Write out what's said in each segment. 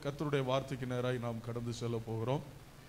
கர்த்தருடைய வார்த்தைக்கு நேராய் நாம் கடந்து செல்ல போகிறோம்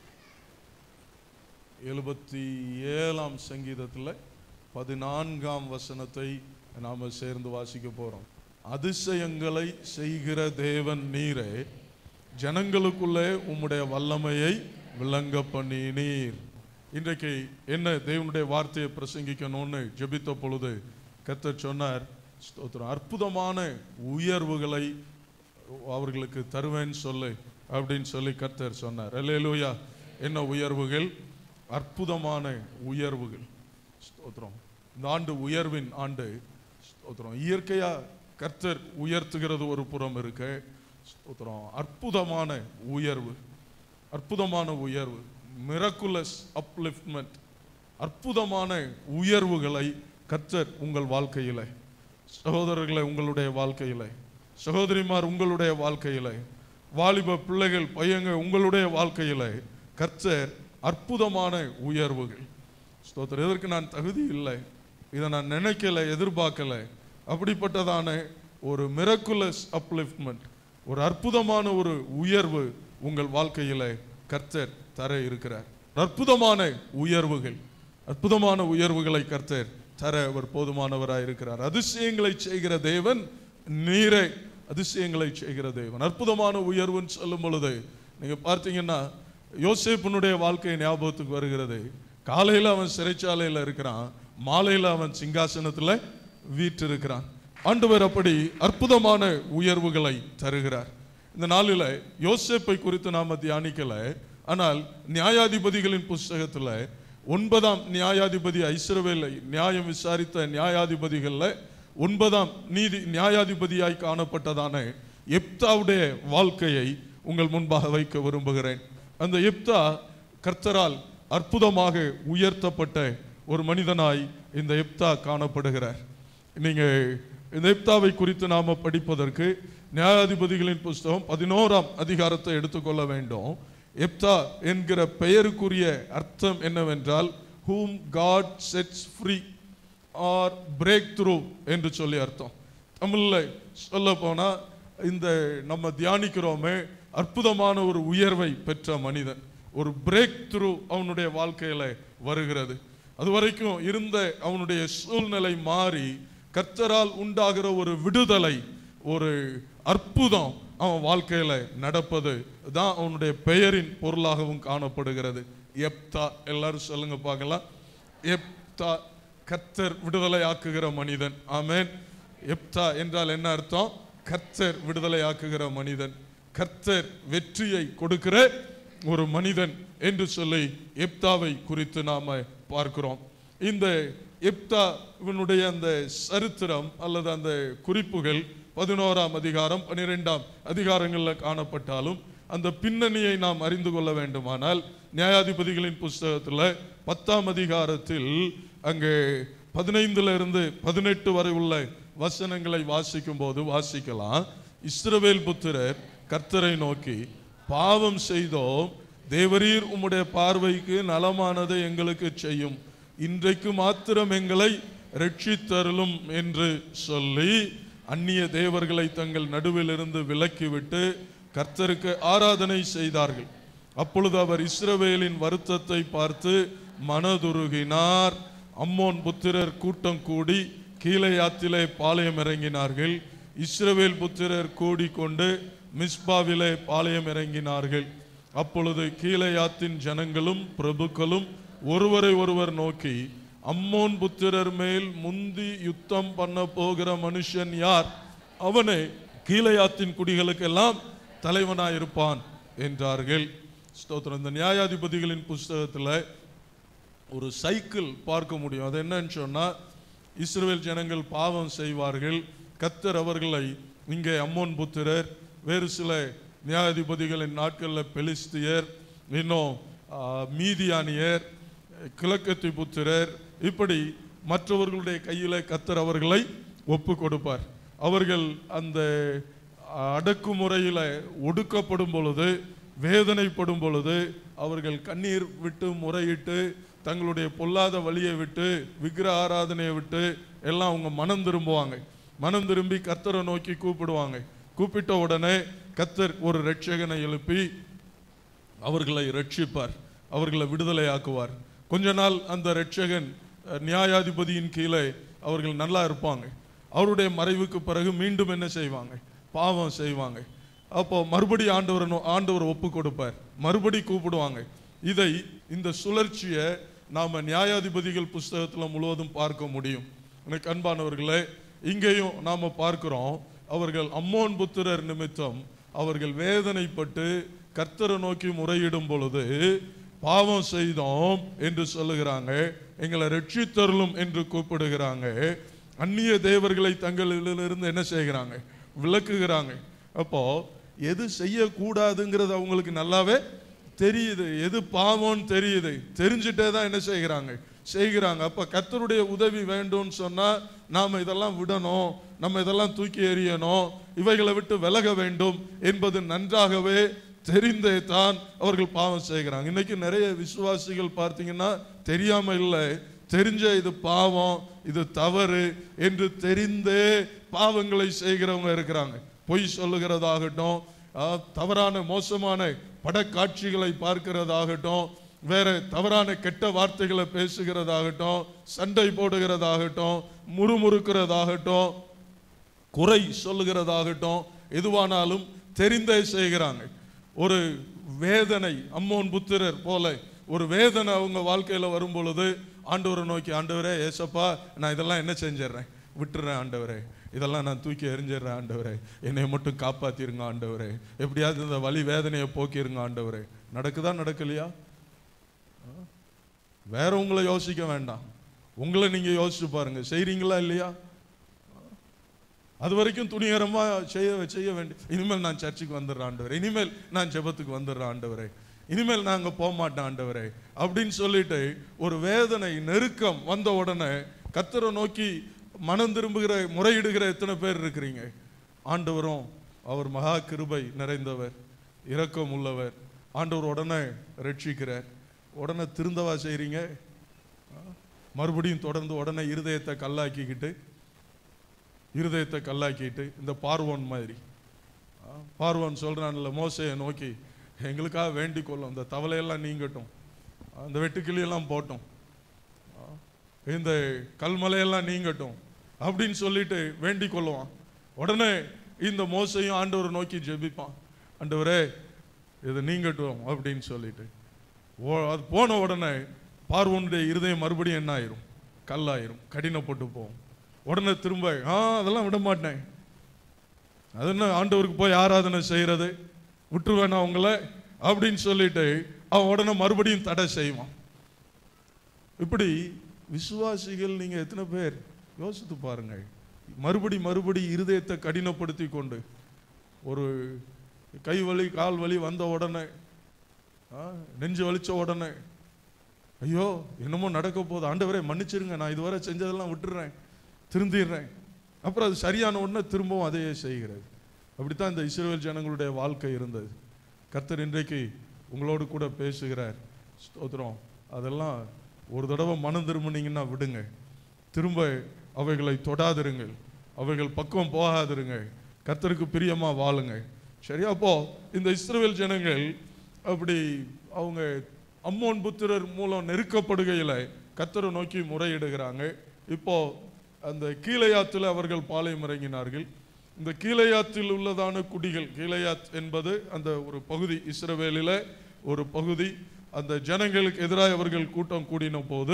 எழுபத்தி ஏழாம் சங்கீதத்தில் பதினான்காம் வசனத்தை நாம் சேர்ந்து வாசிக்க போகிறோம் அதிசயங்களை செய்கிற தேவன் நீரே ஜனங்களுக்குள்ளே உம்முடைய வல்லமையை விளங்க பண்ணினீர் இன்றைக்கு என்ன தேவனுடைய வார்த்தையை பிரசங்கிக்கணும்னு ஜெபித்த பொழுது கர்த்தர் சொன்னார் ஸ்தோத்திரம் அற்புதமான உயர்வுகளை அவர்களுக்கு தருவேன்னு சொல்லு அப்படின்னு சொல்லி கர்த்தர் சொன்னார் அல்லேலூயா என்ன உயர்வுகள் அற்புதமான உயர்வுகள் ஸ்தோத்திரம் இந்த ஆண்டு உயர்வின் ஆண்டு ஸ்தோத்திரம் இயற்கையா கர்த்தர் உயர்த்துகிறது ஒரு புறம் இருக்கு ஸ்தோத்திரம் அற்புதமான உயர்வு அற்புதமான உயர்வு மிரக்குலஸ் அப்லிஃப்ட்மெண்ட் அற்புதமான உயர்வுகளை கர்த்தர் உங்கள் வாழ்க்கையில சகோதரர்களை உங்களுடைய வாழ்க்கையில சகோதரிமார் உங்களுடைய வாழ்க்கையில வாலிப பிள்ளைகள் பையங்க உங்களுடைய வாழ்க்கையில கர்த்தர் அற்புதமான உயர்வுகள் ஸ்தோத்திரம் இதற்கு நான் தகுதி இல்லை இதை நான் நினைக்கல எதிர்பார்க்கல அப்படிப்பட்டதான ஒரு மிரக்குலஸ் அப்லிஃப்ட்மெண்ட் ஒரு அற்புதமான ஒரு உயர்வு உங்கள் வாழ்க்கையில கர்த்தர் தர இருக்கிறார் அற்புதமான உயர்வுகள் அற்புதமான உயர்வுகளை கர்த்தர் தர அவர் போதுமானவராய் இருக்கிறார் அதிசயங்களை செய்கிற தேவன் நீரே அதிசயங்களை செய்கிற தேவன் அற்புதமான உயர்வுன்னு சொல்லும் பொழுது நீங்க பார்த்தீங்கன்னா யோசேப்பினுடைய வாழ்க்கை ஞாபகத்துக்கு வருகிறது காலையில அவன் சிறைச்சாலையில இருக்கிறான் மாலையில அவன் சிங்காசனத்துல வீற்றிருக்கிறான் ஆண்டவர் அப்படி அற்புதமான உயர்வுகளை தருகிறார் இந்த நாளில் யோசேப்பை குறித்து நாம தியானிக்கல ஆனால் நியாயாதிபதிகளின் புஸ்தகத்துல ஒன்பதாம் நியாயாதிபதி ஐஸ்ரவேலை நியாயம் விசாரித்த நியாயாதிபதிகள்ல ஒன்பதாம் நீதி நியாயாதிபதியாய் காணப்பட்டதான எப்தாவுடைய வாழ்க்கையை உங்கள் முன்பாக வைக்க விரும்புகிறேன் அந்த எப்தா கர்த்தரால் அற்புதமாக உயர்த்தப்பட்ட ஒரு மனிதனாய் இந்த எப்தா காணப்படுகிறார் நீங்க இந்த எப்தாவை குறித்து நாம படிப்பதற்கு நியாயாதிபதிகளின் புஸ்தகம் பதினோராம் அதிகாரத்தை எடுத்துக்கொள்ள வேண்டும் எப்தா என்கிற பெயருக்குரிய அர்த்தம் என்னவென்றால் whom God sets free are break through என்று சொல்லி அர்த்தம் தமிழ்ல சொல்ல போனா இந்த நம்ம தியானிக்கிறோமே அற்புதமான ஒரு உயர்வை பெற்ற மனிதன் ஒரு பிரேக் த்ரூ அவனுடைய வாழ்க்கையில வருகிறது அது வரைக்கும் இருந்த அவனுடைய சூழ்நிலை மாறி கர்த்தரால் உண்டாகிற ஒரு விடுதலை ஒரு அற்புதம் அவன் வாழ்க்கையில நடப்பது தான் அவனுடைய பெயரின் பொருளாகவும் காணப்படுகிறது எப்தா எல்லாரும் சொல்லுங்க பார்க்கலாம் எப்தா கர்த்தர் விடுதலையாக்குகிற மனிதன் ஆமென் எப்தா என்றால் என்ன அர்த்தம் கர்த்தர் விடுதலையாக்குகிற மனிதன் கர்த்தர் வெற்றியை கொடுக்கிற ஒரு மனிதன் என்று சொல்லி எப்தாவை குறித்து நாம பார்க்கிறோம் இந்த எப்தாவினுடைய அந்த சரித்திரம் அல்லது அந்த குறிப்புகள் பதினோராம் அதிகாரம் பனிரெண்டாம் அதிகாரங்களில் காணப்பட்டாலும் அந்த பின்னணியை நாம் அறிந்து கொள்ள வேண்டுமானால் நியாயாதிபதிகளின் புஸ்தகத்தில் பத்தாம் அதிகாரத்தில் அங்கே பதினைந்துல இருந்து பதினெட்டு வரை உள்ள வசனங்களை வாசிக்கும் போது வாசிக்கலாம் இஸ்ரவேல் புத்திரர் கர்த்தரை நோக்கி பாவம் செய்தோம் தேவரீர் உம்முடைய பார்வைக்கு நலமானதை எங்களுக்கு செய்யும் இன்றைக்கு மாத்திரம் எங்களை ரட்சித்தருளும் என்று சொல்லி அந்நிய தேவர்களை தங்கள் நடுவிலிருந்து விலக்கிவிட்டு கர்த்தருக்கு ஆராதனை செய்தார்கள் அப்பொழுது அவர் இஸ்ரவேலின் வருத்தத்தை பார்த்து மனதுருகினார் அம்மோன் புத்திரர் கூட்டம் கூடி கீழையாத்திலே பாளையம் இறங்கினார்கள் இஸ்ரவேல் புத்திரர் கூடிக்கொண்டு மிஸ்பாவிலே பாளையம் இறங்கினார்கள் அப்பொழுது கீழையாத்தின் ஜனங்களும் பிரபுக்களும் ஒருவரை ஒருவர் நோக்கி அம்மோன் புத்திரர் மேல் முந்தி யுத்தம் பண்ண போகிற மனுஷன் யார் அவனே கீழையாத்தின் குடிகளுக்கெல்லாம் தலைவனாயிருப்பான் என்றார்கள் ஸ்தோத்திரம் இந்த நியாயாதிபதிகளின் புஸ்தகத்துல ஒரு சைக்கிள் பார்க்க முடியும் அது என்னன்னு சொன்னா இஸ்ரவேல் ஜனங்கள் பாவம் செய்வார்கள் கத்தர் அவர்களை இங்கே அம்மோன் புத்திரர் வேறு சில நியாயாதிபதிகளின் நாட்களில் பெலிஸ்தியர் இன்னும் ஆ, மீதியானியர் கிழக்கத்தி புத்திரர் இப்படி மற்றவர்களுடைய கையில கத்தர் அவர்களை ஒப்பு கொடுப்பார் அவர்கள் அந்த அடக்குமுறையில ஒடுக்கப்படும் பொழுது வேதனைப்படும் பொழுது அவர்கள் கண்ணீர் விட்டு முறையிட்டு தங்களுடைய பொல்லாத வழியை விட்டு விக்கிர ஆராதனையை விட்டு எல்லாம் அவங்க மனம் திரும்புவாங்க மனம் திரும்பி கர்த்தரை நோக்கி கூப்பிடுவாங்க கூப்பிட்ட உடனே கத்தர் ஒரு ரட்சகனை எழுப்பி அவர்களை ரட்சிப்பார் அவர்களை விடுதலையாக்குவார் கொஞ்ச நாள் அந்த ரட்சகன் அஹ், நியாயாதிபதியின் கீழே அவர்கள் நல்லா இருப்பாங்க அவருடைய மறைவுக்கு பிறகு மீண்டும் என்ன செய்வாங்க பாவம் செய்வாங்க அப்போ மறுபடி ஆண்டவர் நோ- ஆண்டவர் ஒப்பு கொடுப்பார் மறுபடி கூப்பிடுவாங்க இதை இந்த சுழற்சியை நாம நியாயாதிபதிகள் புஸ்தகத்துல முழுவதும் பார்க்க முடியும் எனக்கு அன்பானவர்களே இங்கேயும் நாம பார்க்கிறோம் அவர்கள் அம்மோன் புத்திரர் நிமித்தம் அவர்கள் வேதனைப்பட்டு கர்த்தரை நோக்கி முறையிடும் பொழுது பாவம் செய்தோம் என்று சொல்லுகிறாங்க எங்களை ரட்சித்தருளும் என்று கூப்பிடுகிறாங்க அந்நிய தேவர்களை தங்களிலிருந்து என்ன செய்கிறாங்க விளக்குகிறாங்க அப்போ எது செய்யக்கூடாதுங்கிறது அவங்களுக்கு நல்லாவே தெரியுது எது பாவம்னு தெரியுது தெரிஞ்சுட்டே தான் என்ன செய்கிறாங்க செய்கிறாங்க அப்ப கர்த்தருடைய உதவி வேண்டும்னு சொன்னா நாம இதெல்லாம் விடணும் நம்ம இதெல்லாம் தூக்கி எறியணும் இவைகளை விட்டு விலக வேண்டும் என்பது நன்றாகவே தெரிந்தே தான் அவர்கள் பாவம் செய்கிறாங்க இன்னைக்கு நிறைய விசுவாசிகள் பார்த்தீங்கன்னா தெரியாம இல்லை தெரிஞ்ச இது பாவம் இது தவறு என்று தெரிந்தே பாவங்களை செய்கிறவங்க இருக்கிறாங்க பொய் சொல்லுகிறதாகட்டும் ஆ, தவறான மோசமான படக்காட்சிகளை பார்க்கிறதாகட்டும் வேற தவறான கெட்ட வார்த்தைகளை பேசுகிறதாகட்டும் சண்டை போடுகிறதாகட்டும் முறுமுறுக்கிறதாகட்டும் குறை சொல்லுகிறதாகட்டும் எதுவானாலும் தெரிந்தே செய்கிறாங்க ஒரு வேதனை அம்மோன் புத்திரர் போல ஒரு வேதனை அவங்க வாழ்க்கையில வரும் பொழுது ஆண்டவரை நோக்கி ஆண்டவரே ஏசப்பா நான் இதெல்லாம் என்ன செஞ்சிடுறேன் விட்டுறேன் ஆண்டவரே இதெல்லாம் நான் தூக்கி எறிஞ்சிடுறேன் ஆண்டவரே என்னை மட்டும் காப்பாத்திருங்க ஆண்டவரே எப்படியாவது இந்த வலி வேதனையை போக்கிருங்க ஆண்டவரே நடக்குதா நடக்கலையா வேற உங்களை யோசிக்க வேண்டாம் உங்களை நீங்க யோசிச்சு பாருங்க செய்றீங்களா இல்லையா அது வரைக்கும் துணிகரமா செய்ய செய்ய வேண்டிய இனிமேல் நான் சர்ச்சுக்கு வந்துடுறேன் ஆண்டவரே இனிமேல் நான் ஜெபத்துக்கு வந்துடுறேன் ஆண்டவரே இனிமேல் நான் அங்க போக மாட்டேன் ஆண்டவரே அப்படின்னு சொல்லிட்டு ஒரு வேதனை நெருக்கம் வந்த உடனே கத்தரை நோக்கி மனம் திரும்புகிற முறையிடுகிற எத்தனை பேர் இருக்கிறீங்க ஆண்டவரும் அவர் மகா கிருபை நிறைந்தவர் இரக்கம் உள்ளவர் ஆண்டவர் உடனே ரட்சிக்கிறார் உடனே திருந்தவா செய்றீங்க மறுபடியும் தொடர்ந்து உடனே இருதயத்தை கல்லாக்கிக்கிட்டு இருதயத்தை கல்லாக்கிட்டு இந்த பார்வோன் மாதிரி ஆ, பார்வோன் சொல்றான்ல மோசையை நோக்கி எங்களுக்காக வேண்டிக் கொள்ளும் இந்த தவளையெல்லாம் நீங்கட்டும் அந்த வெட்டுக்கிளியெல்லாம் போட்டோம் ஆ, இந்த கல்மலையெல்லாம் நீங்கட்டும் அப்படின்னு சொல்லிட்டு வேண்டிக் கொள்ளுவான் உடனே இந்த மோசையும் ஆண்டவரை நோக்கி ஜெபிப்பான் ஆண்டவரே இது நீங்கட்டும் அப்படின்னு சொல்லிட்டு ஓ- அது போன உடனே பார்வோனுடைய இருதயம் மறுபடியும் என்ன ஆயிரும் கல்லாயிரும் கடினப்பட்டு போகும் உடனே திரும்ப ஆ அதெல்லாம் விட மாட்டேன் அது என்ன ஆண்டவருக்கு போய் ஆராதனை செய்யறது விட்டுருவேனா உங்களை அப்படின்னு சொல்லிட்டு அவன் உடனே மறுபடியும் தடை செய்வான் இப்படி விசுவாசிகள் நீங்க எத்தனை பேர் யோசித்து பாருங்க மறுபடி மறுபடி இருதயத்தை கடினப்படுத்தி கொண்டு ஒரு கை வலி கால் வலி வந்த உடனே ஆ, நெஞ்சு வலிச்ச உடனே ஐயோ என்னமோ நடக்க போகுது ஆண்டவரே மன்னிச்சிருங்க நான் இதுவரை செஞ்சதெல்லாம் விட்டுறேன் திருந்திடுறேன் அப்புறம் அது சரியான உடனே திரும்பவும் அதையே செய்கிறது அப்படித்தான் இந்த இஸ்ரவேல் ஜனங்களுடைய வாழ்க்கை இருந்தது கர்த்தர் இன்றைக்கு உங்களோடு கூட பேசுகிறார் ஸ்தோத்திரம் அதெல்லாம் ஒரு தடவை மனம் திரும்பினீங்கன்னா விடுங்க திரும்ப அவைகளை தொடாதிருங்கள் அவைகள் பக்குவம் போகாதிருங்க கர்த்தருக்கு பிரியமா வாழுங்க சரி அப்போ இந்த இஸ்ரவேல் ஜனங்கள் அப்படி அவங்க அம்மோன் புத்திரர் மூலம் நெருக்கப்படுகையில் கர்த்தரை நோக்கி முறையிடுகிறாங்க இப்போ அந்த கீழையாத்தில் அவர்கள் பாளையம் இறங்கினார்கள் இந்த கீழையாத்தில் உள்ளதான குடிகள் கீழையாத் என்பது அந்த ஒரு பகுதி இஸ்ரவேலில் ஒரு பகுதி அந்த ஜனங்களுக்கு எதிராக அவர்கள் கூட்டம் கூடின போது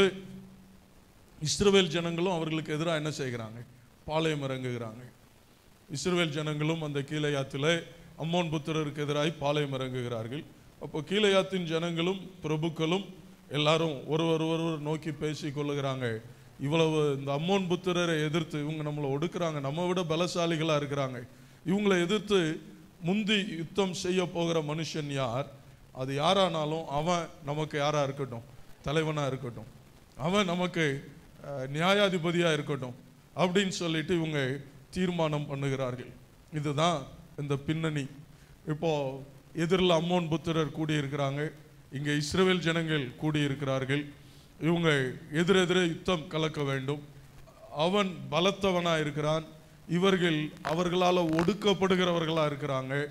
இஸ்ரவேல் ஜனங்களும் அவர்களுக்கு எதிராக என்ன செய்கிறாங்க பாளையம் இறங்குகிறாங்க இஸ்ரவேல் ஜனங்களும் அந்த கீழையாத்தில் அம்மோன் புத்திரருக்கு எதிராக பாளையம் இறங்குகிறார்கள் அப்போ கீழையாத்தின் ஜனங்களும் பிரபுக்களும் எல்லாரும் ஒருவர் ஒருவர் நோக்கி பேசி கொள்ளுகிறாங்க இவ்வளவு இந்த அம்மோன் புத்திரரை எதிர்த்து இவங்க நம்மளை ஒடுக்குறாங்க நம்ம விட பலசாலிகளா இருக்கிறாங்க இவங்களை எதிர்த்து முந்தி யுத்தம் செய்ய போகிற மனுஷன் யார் அது யாரானாலும் அவன் நமக்கு யாரா இருக்கட்டும் தலைவனா இருக்கட்டும் அவன் நமக்கு அஹ், நியாயாதிபதியா இருக்கட்டும் அப்படின்னு சொல்லிட்டு இவங்க தீர்மானம் பண்ணுகிறார்கள் இதுதான் இந்த பின்னணி இப்போ எதிரில் அம்மோன் புத்திரர் கூடியிருக்கிறாங்க இங்கே இஸ்ரவேல் ஜனங்கள் கூடியிருக்கிறார்கள் இவங்க எதிரெதிரே யுத்தம் கலக்க வேண்டும் அவன் பலத்தவனா இருக்கிறான் இவர்கள் அவர்களால் ஒடுக்கப்படுகிறவர்களா இருக்கிறாங்க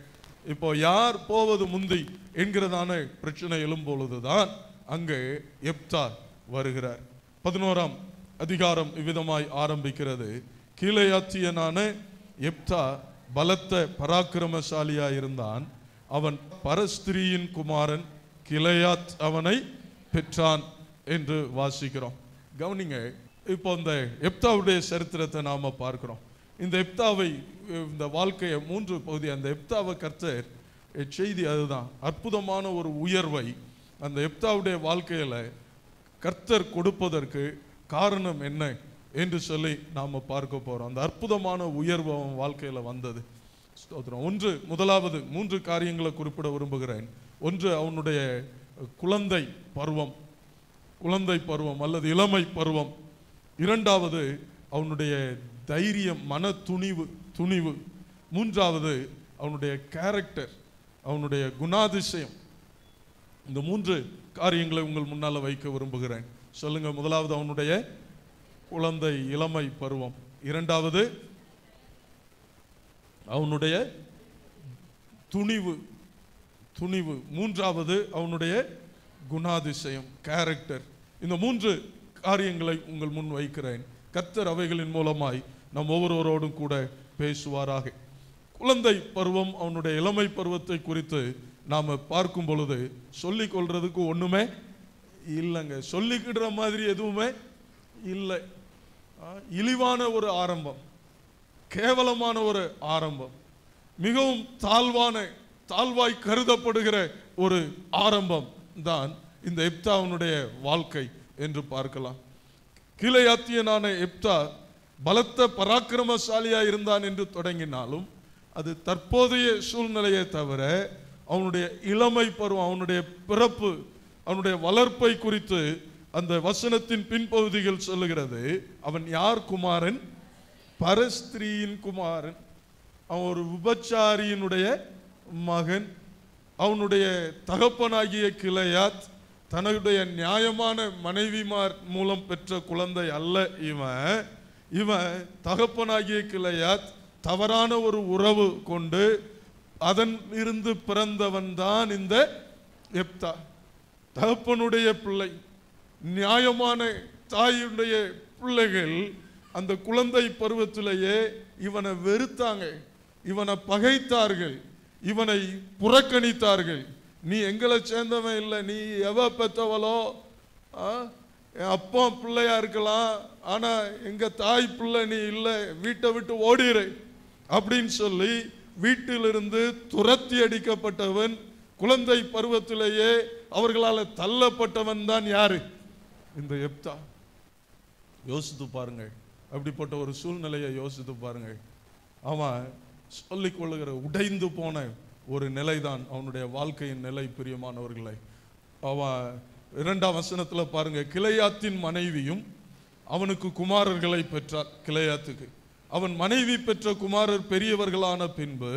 இப்போ யார் போவது முந்தி என்கிறதான பிரச்சனை எழும்பொழுதுதான் அங்கே எப்தா வருகிறார் பதினோராம் அதிகாரம் இவ்விதமாய் ஆரம்பிக்கிறது கீழையாத்தியனான எப்தா பலத்த பராக்கிரமசாலியா இருந்தான் அவன் பரஸ்திரியின் குமாரன் கிளையாத் அவனை பெற்றான் என்று வாசிக்கிறோம் கவனிங்க இப்போ இந்த எப்தாவுடைய சரித்திரத்தை நாம பார்க்கிறோம் இந்த எப்தாவை இந்த வாழ்க்கையை மூன்று பகுதி அந்த எப்தாவை கர்த்தர் அஹ், செய்தி அதுதான் அற்புதமான ஒரு உயர்வை அந்த எப்தாவுடைய வாழ்க்கையில கர்த்தர் கொடுப்பதற்கு காரணம் என்ன என்று சொல்லி நாம பார்க்க போறோம் அந்த அற்புதமான உயர்வு அவன் வாழ்க்கையில வந்தது ஸ்தோத்திரம் ஒன்று முதலாவது மூன்று காரியங்களை குறிப்பிட விரும்புகிறேன் ஒன்று அவனுடைய குழந்தை பருவம் குழந்தை பருவம் அல்லது இளமை பருவம் இரண்டாவது அவனுடைய தைரியம் மன துணிவு துணிவு மூன்றாவது அவனுடைய கேரக்டர் அவனுடைய குணாதிசயம் இந்த மூன்று காரியங்களை உங்கள் முன்னால வைக்க விரும்புகிறேன் சொல்லுங்க முதலாவது அவனுடைய குழந்தை இளமை பருவம் இரண்டாவது அவனுடைய துணிவு துணிவு மூன்றாவது அவனுடைய குணாதிசயம் கேரக்டர் இந்த மூன்று காரியங்களை உங்கள் முன் வைக்கிறேன் கர்த்தர் அவைகளின் மூலமாய் நம் ஒவ்வொருவரோடும் கூட பேசுவாராக குழந்தை பருவம் அவனுடைய இளமை பருவத்தை குறித்து நாம பார்க்கும் பொழுது சொல்லிக் கொள்றதுக்கு ஒண்ணுமே இல்லைங்க சொல்லிக்கிடுற மாதிரி எதுவுமே இல்லை ஆ, இழிவான ஒரு ஆரம்பம் கேவலமான ஒரு ஆரம்பம் மிகவும் தாழ்வான தாழ்வாய் கருதப்படுகிற ஒரு ஆரம்பம் தான் இந்த எப்தாவுனுடைய வாழ்க்கை என்று பார்க்கலாம் கீழையாத்தியனான எப்தா பலத்த பராக்கிரமசாலியா இருந்தான் என்று தொடங்கினாலும் அது தற்போதைய சூழ்நிலையை தவிர அவனுடைய இளமை பருவம் அவனுடைய பிறப்பு அவனுடைய வளர்ப்பை குறித்து அந்த வசனத்தின் பின்பகுதிகள் சொல்லுகிறது அவன் யார் குமாரன் பரஸ்திரியின் குமாரன் அவன் ஒரு விபச்சாரியினுடைய மகன் அவனுடைய தகப்பனாகிய கிளையாத் தன்னுடைய நியாயமான மனைவிமார் மூலம் பெற்ற குழந்தை அல்ல இவன் இவன் தகப்பனாகிய கிளையாத் தவறான ஒரு உறவு கொண்டு அதன் இருந்து பிறந்தவன் தான் இந்த எப்தா தகப்பனுடைய பிள்ளை நியாயமான தாயுடைய பிள்ளைகள் அந்த குழந்தை பருவத்திலேயே இவனை வெறுத்தாங்க இவனை பகைத்தார்கள் இவனை புறக்கணித்தார்கள் நீ எங்களை சேர்ந்தவன் இல்லை நீ எவ பெத்தவளோ ஆ, என் அப்பா பிள்ளையா இருக்கலாம் ஆனா எங்க தாய் பிள்ளை நீ இல்லை வீட்டை விட்டு ஓடிரு அப்படின்னு சொல்லி வீட்டிலிருந்து துரத்தி அடிக்கப்பட்டவன் குழந்தை பருவத்திலேயே அவர்களால் தள்ளப்பட்டவன் தான் யாரு இந்த எப்தா யோசித்து பாருங்க அப்படிப்பட்ட ஒரு சூழ்நிலையை யோசித்து பாருங்க அவன் சொல்லிக் கொள்ளுகிற உடைந்து போன ஒரு நிலைதான் அவனுடைய வாழ்க்கையின் நிலை பிரியமானவர்களை அவன் இரண்டாம் வசனத்துல பாருங்க கிளையாத்தின் மனைவியும் அவனுக்கு குமாரர்களை பெற்றார் கிளையாத்துக்கு அவன் மனைவி பெற்ற குமாரர் பெரியவர்களான பின்பு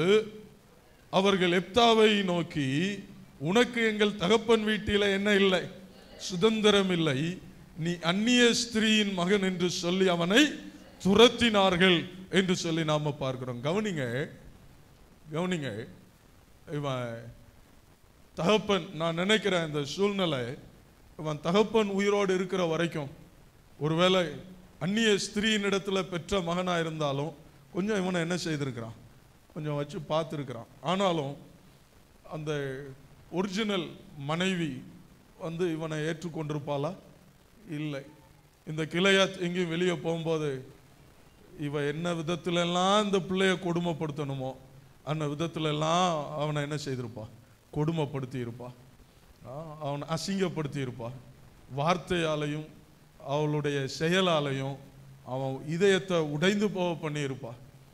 அவர்கள் எப்தாவை நோக்கி உனக்கு எங்கள் தகப்பன் வீட்டில என்ன இல்லை சுதந்திரம் இல்லை நீ அந்நிய ஸ்திரீயின் மகன் என்று சொல்லி அவனை துரத்தினார்கள் என்று சொல்லி நாம பார்க்கிறோம் கவனிங்க கவனிங்க இவன் தகப்பன் நான் நினைக்கிறேன் இந்த சூழ்நிலை இவன் தகப்பன் உயிரோடு இருக்கிற வரைக்கும் ஒருவேளை அந்நிய ஸ்திரீயின் இடத்துல பெற்ற மகனா இருந்தாலும் கொஞ்சம் இவனை என்ன செய்திருக்கிறான் கொஞ்சம் வச்சு பார்த்துருக்கிறான் ஆனாலும் அந்த ஒரிஜினல் மனைவி வந்து இவனை ஏற்றுக்கொண்டிருப்பாளா இல்லை இந்த கிளையாத் எங்கேயும் வெளியே போகும்போது இவ என்ன விதத்துல எல்லாம் இந்த பிள்ளைய கொடுமைப்படுத்தணுமோ அந்த விதத்துல எல்லாம் அவனை என்ன செய்திருப்பா கொடுமைப்படுத்தி இருப்பா ஆ, அவனை அசிங்கப்படுத்தி இருப்பா வார்த்தையாலையும் அவளுடைய செயலாலையும் அவன் இதயத்தை உடைந்து போக பண்ணியிருப்பா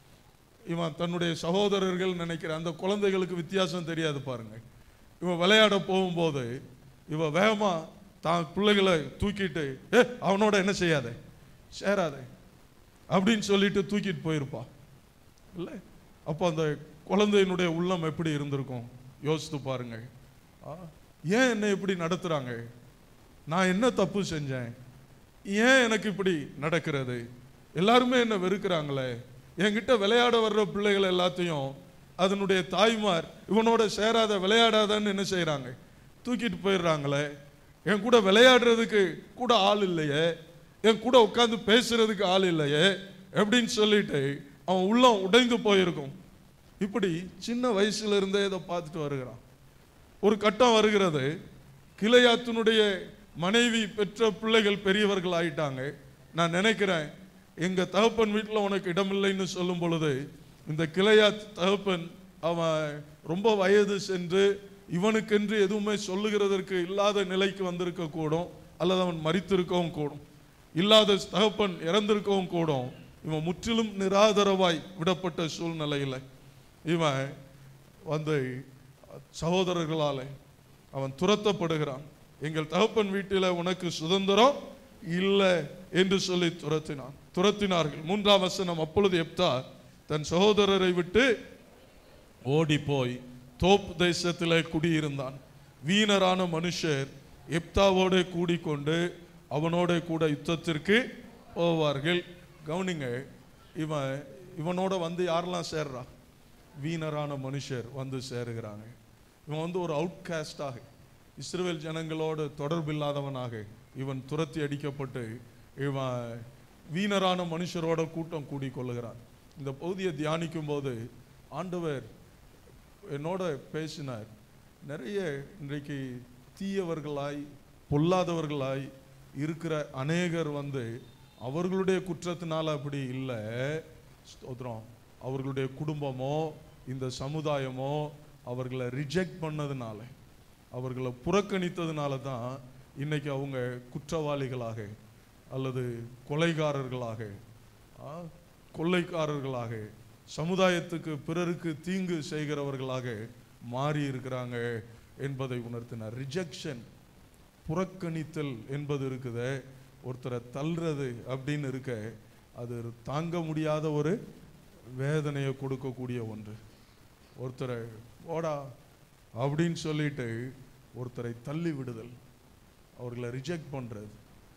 இவன் தன்னுடைய சகோதரர்கள் நினைக்கிற அந்த குழந்தைகளுக்கு வித்தியாசம் தெரியாது பாருங்க இவன் விளையாட போகும்போது இவ வேகமா தான் பிள்ளைகளை தூக்கிட்டு ஏ அவனோட என்ன செய்யாத சேராத அப்படின்னு சொல்லிட்டு தூக்கிட்டு போயிருப்பா இல்லை அப்போ அந்த குழந்தையினுடைய உள்ளம் எப்படி இருந்திருக்கும் யோசித்து பாருங்க ஆ, ஏன் என்னை இப்படி நடத்துறாங்க நான் என்ன தப்பு செஞ்சேன் ஏன் எனக்கு இப்படி நடக்கிறது எல்லாருமே என்ன வெறுக்கிறாங்களே என்கிட்ட விளையாட வர்ற பிள்ளைகள் எல்லாத்தையும் அதனுடைய தாய்மார் இவனோட சேராத விளையாடாதன்னு என்ன செய்றாங்க தூக்கிட்டு போயிடுறாங்களே என் கூட விளையாடுறதுக்கு கூட ஆள் இல்லையே என் கூட உட்காந்து பேசுறதுக்கு ஆள் இல்லையே அப்படின்னு சொல்லிட்டு அவன் உள்ளம் உடைந்து போயிருக்கும் இப்படி சின்ன வயசுல இருந்தே இதை பார்த்துட்டு வருகிறான் ஒரு கட்டம் வருகிறது கிளையாத்தினுடைய மனைவி பெற்ற பிள்ளைகள் பெரியவர்கள் ஆயிட்டாங்க நான் நினைக்கிறேன் எங்க தகப்பன் வீட்டில் உனக்கு இடமில்லைன்னு சொல்லும் பொழுது இந்த கிளையாத் தகப்பன் அவன் ரொம்ப வயது சென்று இவனுக்கென்று எதுவுமே சொல்லுகிறதற்கு இல்லாத நிலைக்கு வந்திருக்க கூடும் அல்லது அவன் மரித்திருக்கவும் கூடும் இல்லாத தகப்பன் இறந்திருக்கவும் கூடும் இவன் முற்றிலும் நிராதரவாய் விடப்பட்ட சூழ்நிலையில் இவன் வந்து சகோதரர்களாலே அவன் துரத்தப்படுகிறான் எங்கள் தகப்பன் வீட்டில் உனக்கு சுதந்திரம் இல்லை என்று சொல்லி துரத்தினான் துரத்தினார்கள் மூன்றாம் வசனம் அப்பொழுது எப்தா தன் சகோதரரை விட்டு ஓடி போய் தோப் தேசத்திலே குடியிருந்தான் வீணரான மனுஷர் எப்தாவோட கூடிக்கொண்டு அவனோட கூட யுத்தத்திற்கு போவார்கள் கவனிங்க இவன் இவனோட வந்து யாரெல்லாம் சேர்றா வீணரான மனுஷர் வந்து சேருகிறாங்க இவன் வந்து ஒரு அவுட்காஸ்டாக இஸ்ரவேல் ஜனங்களோடு தொடர்பில்லாதவனாக இவன் துரத்தி அடிக்கப்பட்டு இவன் வீணரான மனுஷரோட கூட்டம் கூடிக்கொள்ளுகிறான் இந்த பகுதியை தியானிக்கும் போது ஆண்டவர் என்னோட பேசினார் நிறைய இன்றைக்கு தீயவர்களாய் பொல்லாதவர்களாய் இருக்கிற அநேகர் வந்து அவர்களுடைய குற்றத்தினால அப்படி இல்லை ஸ்தோத்திரம் அவர்களுடைய குடும்பமோ இந்த சமுதாயமோ அவர்களை ரிஜெக்ட் பண்ணதுனால அவர்களை புறக்கணித்ததுனால தான் இன்னைக்கு அவங்க குற்றவாளிகளாக அல்லது கொலைகாரர்களாக ஆ, கொள்ளைக்காரர்களாக சமுதாயத்துக்கு பிறருக்கு தீங்கு செய்கிறவர்களாக மாறி இருக்கிறாங்க என்பதை உணர்த்தினார் ரிஜெக்ஷன் புறக்கணித்தல் என்பது இருக்குதே ஒருத்தரை தள்ளுறது அப்படின்னு இருக்க அது தாங்க முடியாத ஒரு வேதனையை கொடுக்கக்கூடிய ஒன்று ஒருத்தரை ஓடா அப்படின்னு சொல்லிட்டு ஒருத்தரை தள்ளி விடுதல் அவர்களை ரிஜெக்ட் பண்றது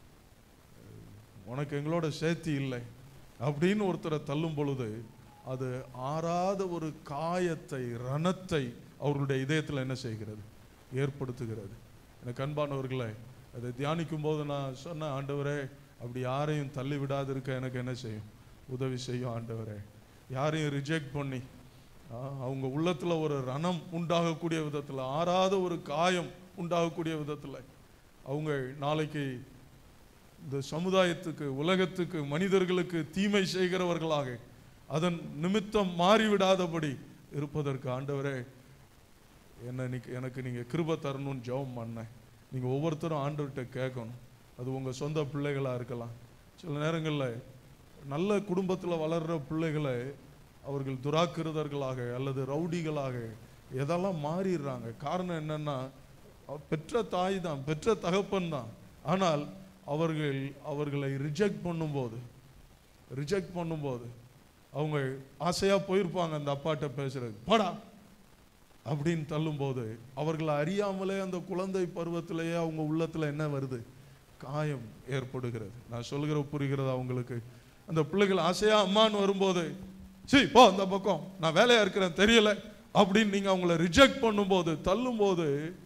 உனக்கு எங்களோட சேர்த்தி இல்லை அப்படின்னு ஒருத்தரை தள்ளும் பொழுது அது ஆறாத ஒரு காயத்தை ரணத்தை அவர்களுடைய இதயத்தில் என்ன செய்கிறது ஏற்படுத்துகிறது எனக்கு அன்பானவர்களே அதை தியானிக்கும் போது நான் சொன்ன ஆண்டவரே அப்படி யாரையும் தள்ளி விடாது இருக்க எனக்கு என்ன செய்யும் உதவி செய்யும் ஆண்டவரே யாரையும் ரிஜெக்ட் பண்ணி ஆ, அவங்க உள்ளத்துல ஒரு ரணம் உண்டாகக்கூடிய விதத்துல ஆறாத ஒரு காயம் உண்டாகக்கூடிய விதத்துல அவங்க நாளைக்கு இந்த சமுதாயத்துக்கு உலகத்துக்கு மனிதர்களுக்கு தீமை செய்கிறவர்களாக அதன் நிமித்தம் மாறிவிடாதபடி இருப்பதற்கு ஆண்டவரே என்ன இன்னைக்கு எனக்கு நீங்க கிருபை தரணும்னு ஜெபம் பண்ணேன் நீங்க ஒவ்வொருத்தரும் ஆண்டவர்கிட்ட கேட்கணும் அது உங்க சொந்த பிள்ளைகளா இருக்கலாம் சில நேரங்கள்ல நல்ல குடும்பத்துல வளர்ற பிள்ளைகளை அவர்கள் துராக்கிருதர்களாக அல்லது ரவுடிகளாக எதெல்லாம் மாறிடுறாங்க காரணம் என்னன்னா அவ- பெற்ற தாய் தான் பெற்ற தகப்பன் தான் ஆனால் அவர்கள் அவர்களை ரிஜெக்ட் பண்ணும்போது ரிஜெக்ட் பண்ணும்போது அவங்க ஆசையா போயிருப்பாங்க அந்த அப்பாட்ட பேசுறது போடா அப்படின்னு தள்ளும்போது அவர்களை அறியாமலே அந்த குழந்தை பருவத்திலேயே அவங்க உள்ளத்துல என்ன வருது காயம் ஏற்படுகிறது நான் சொல்கிற புரிகிறது அவங்களுக்கு அந்த பிள்ளைகள் ஆசையா அம்மான்னு வரும்போது சீ போ அந்த பக்கம் நான் வேலையா இருக்கிறேன் தெரியல அப்படின்னு நீங்க அவங்கள ரிஜெக்ட் பண்ணும்போது தள்ளும்போது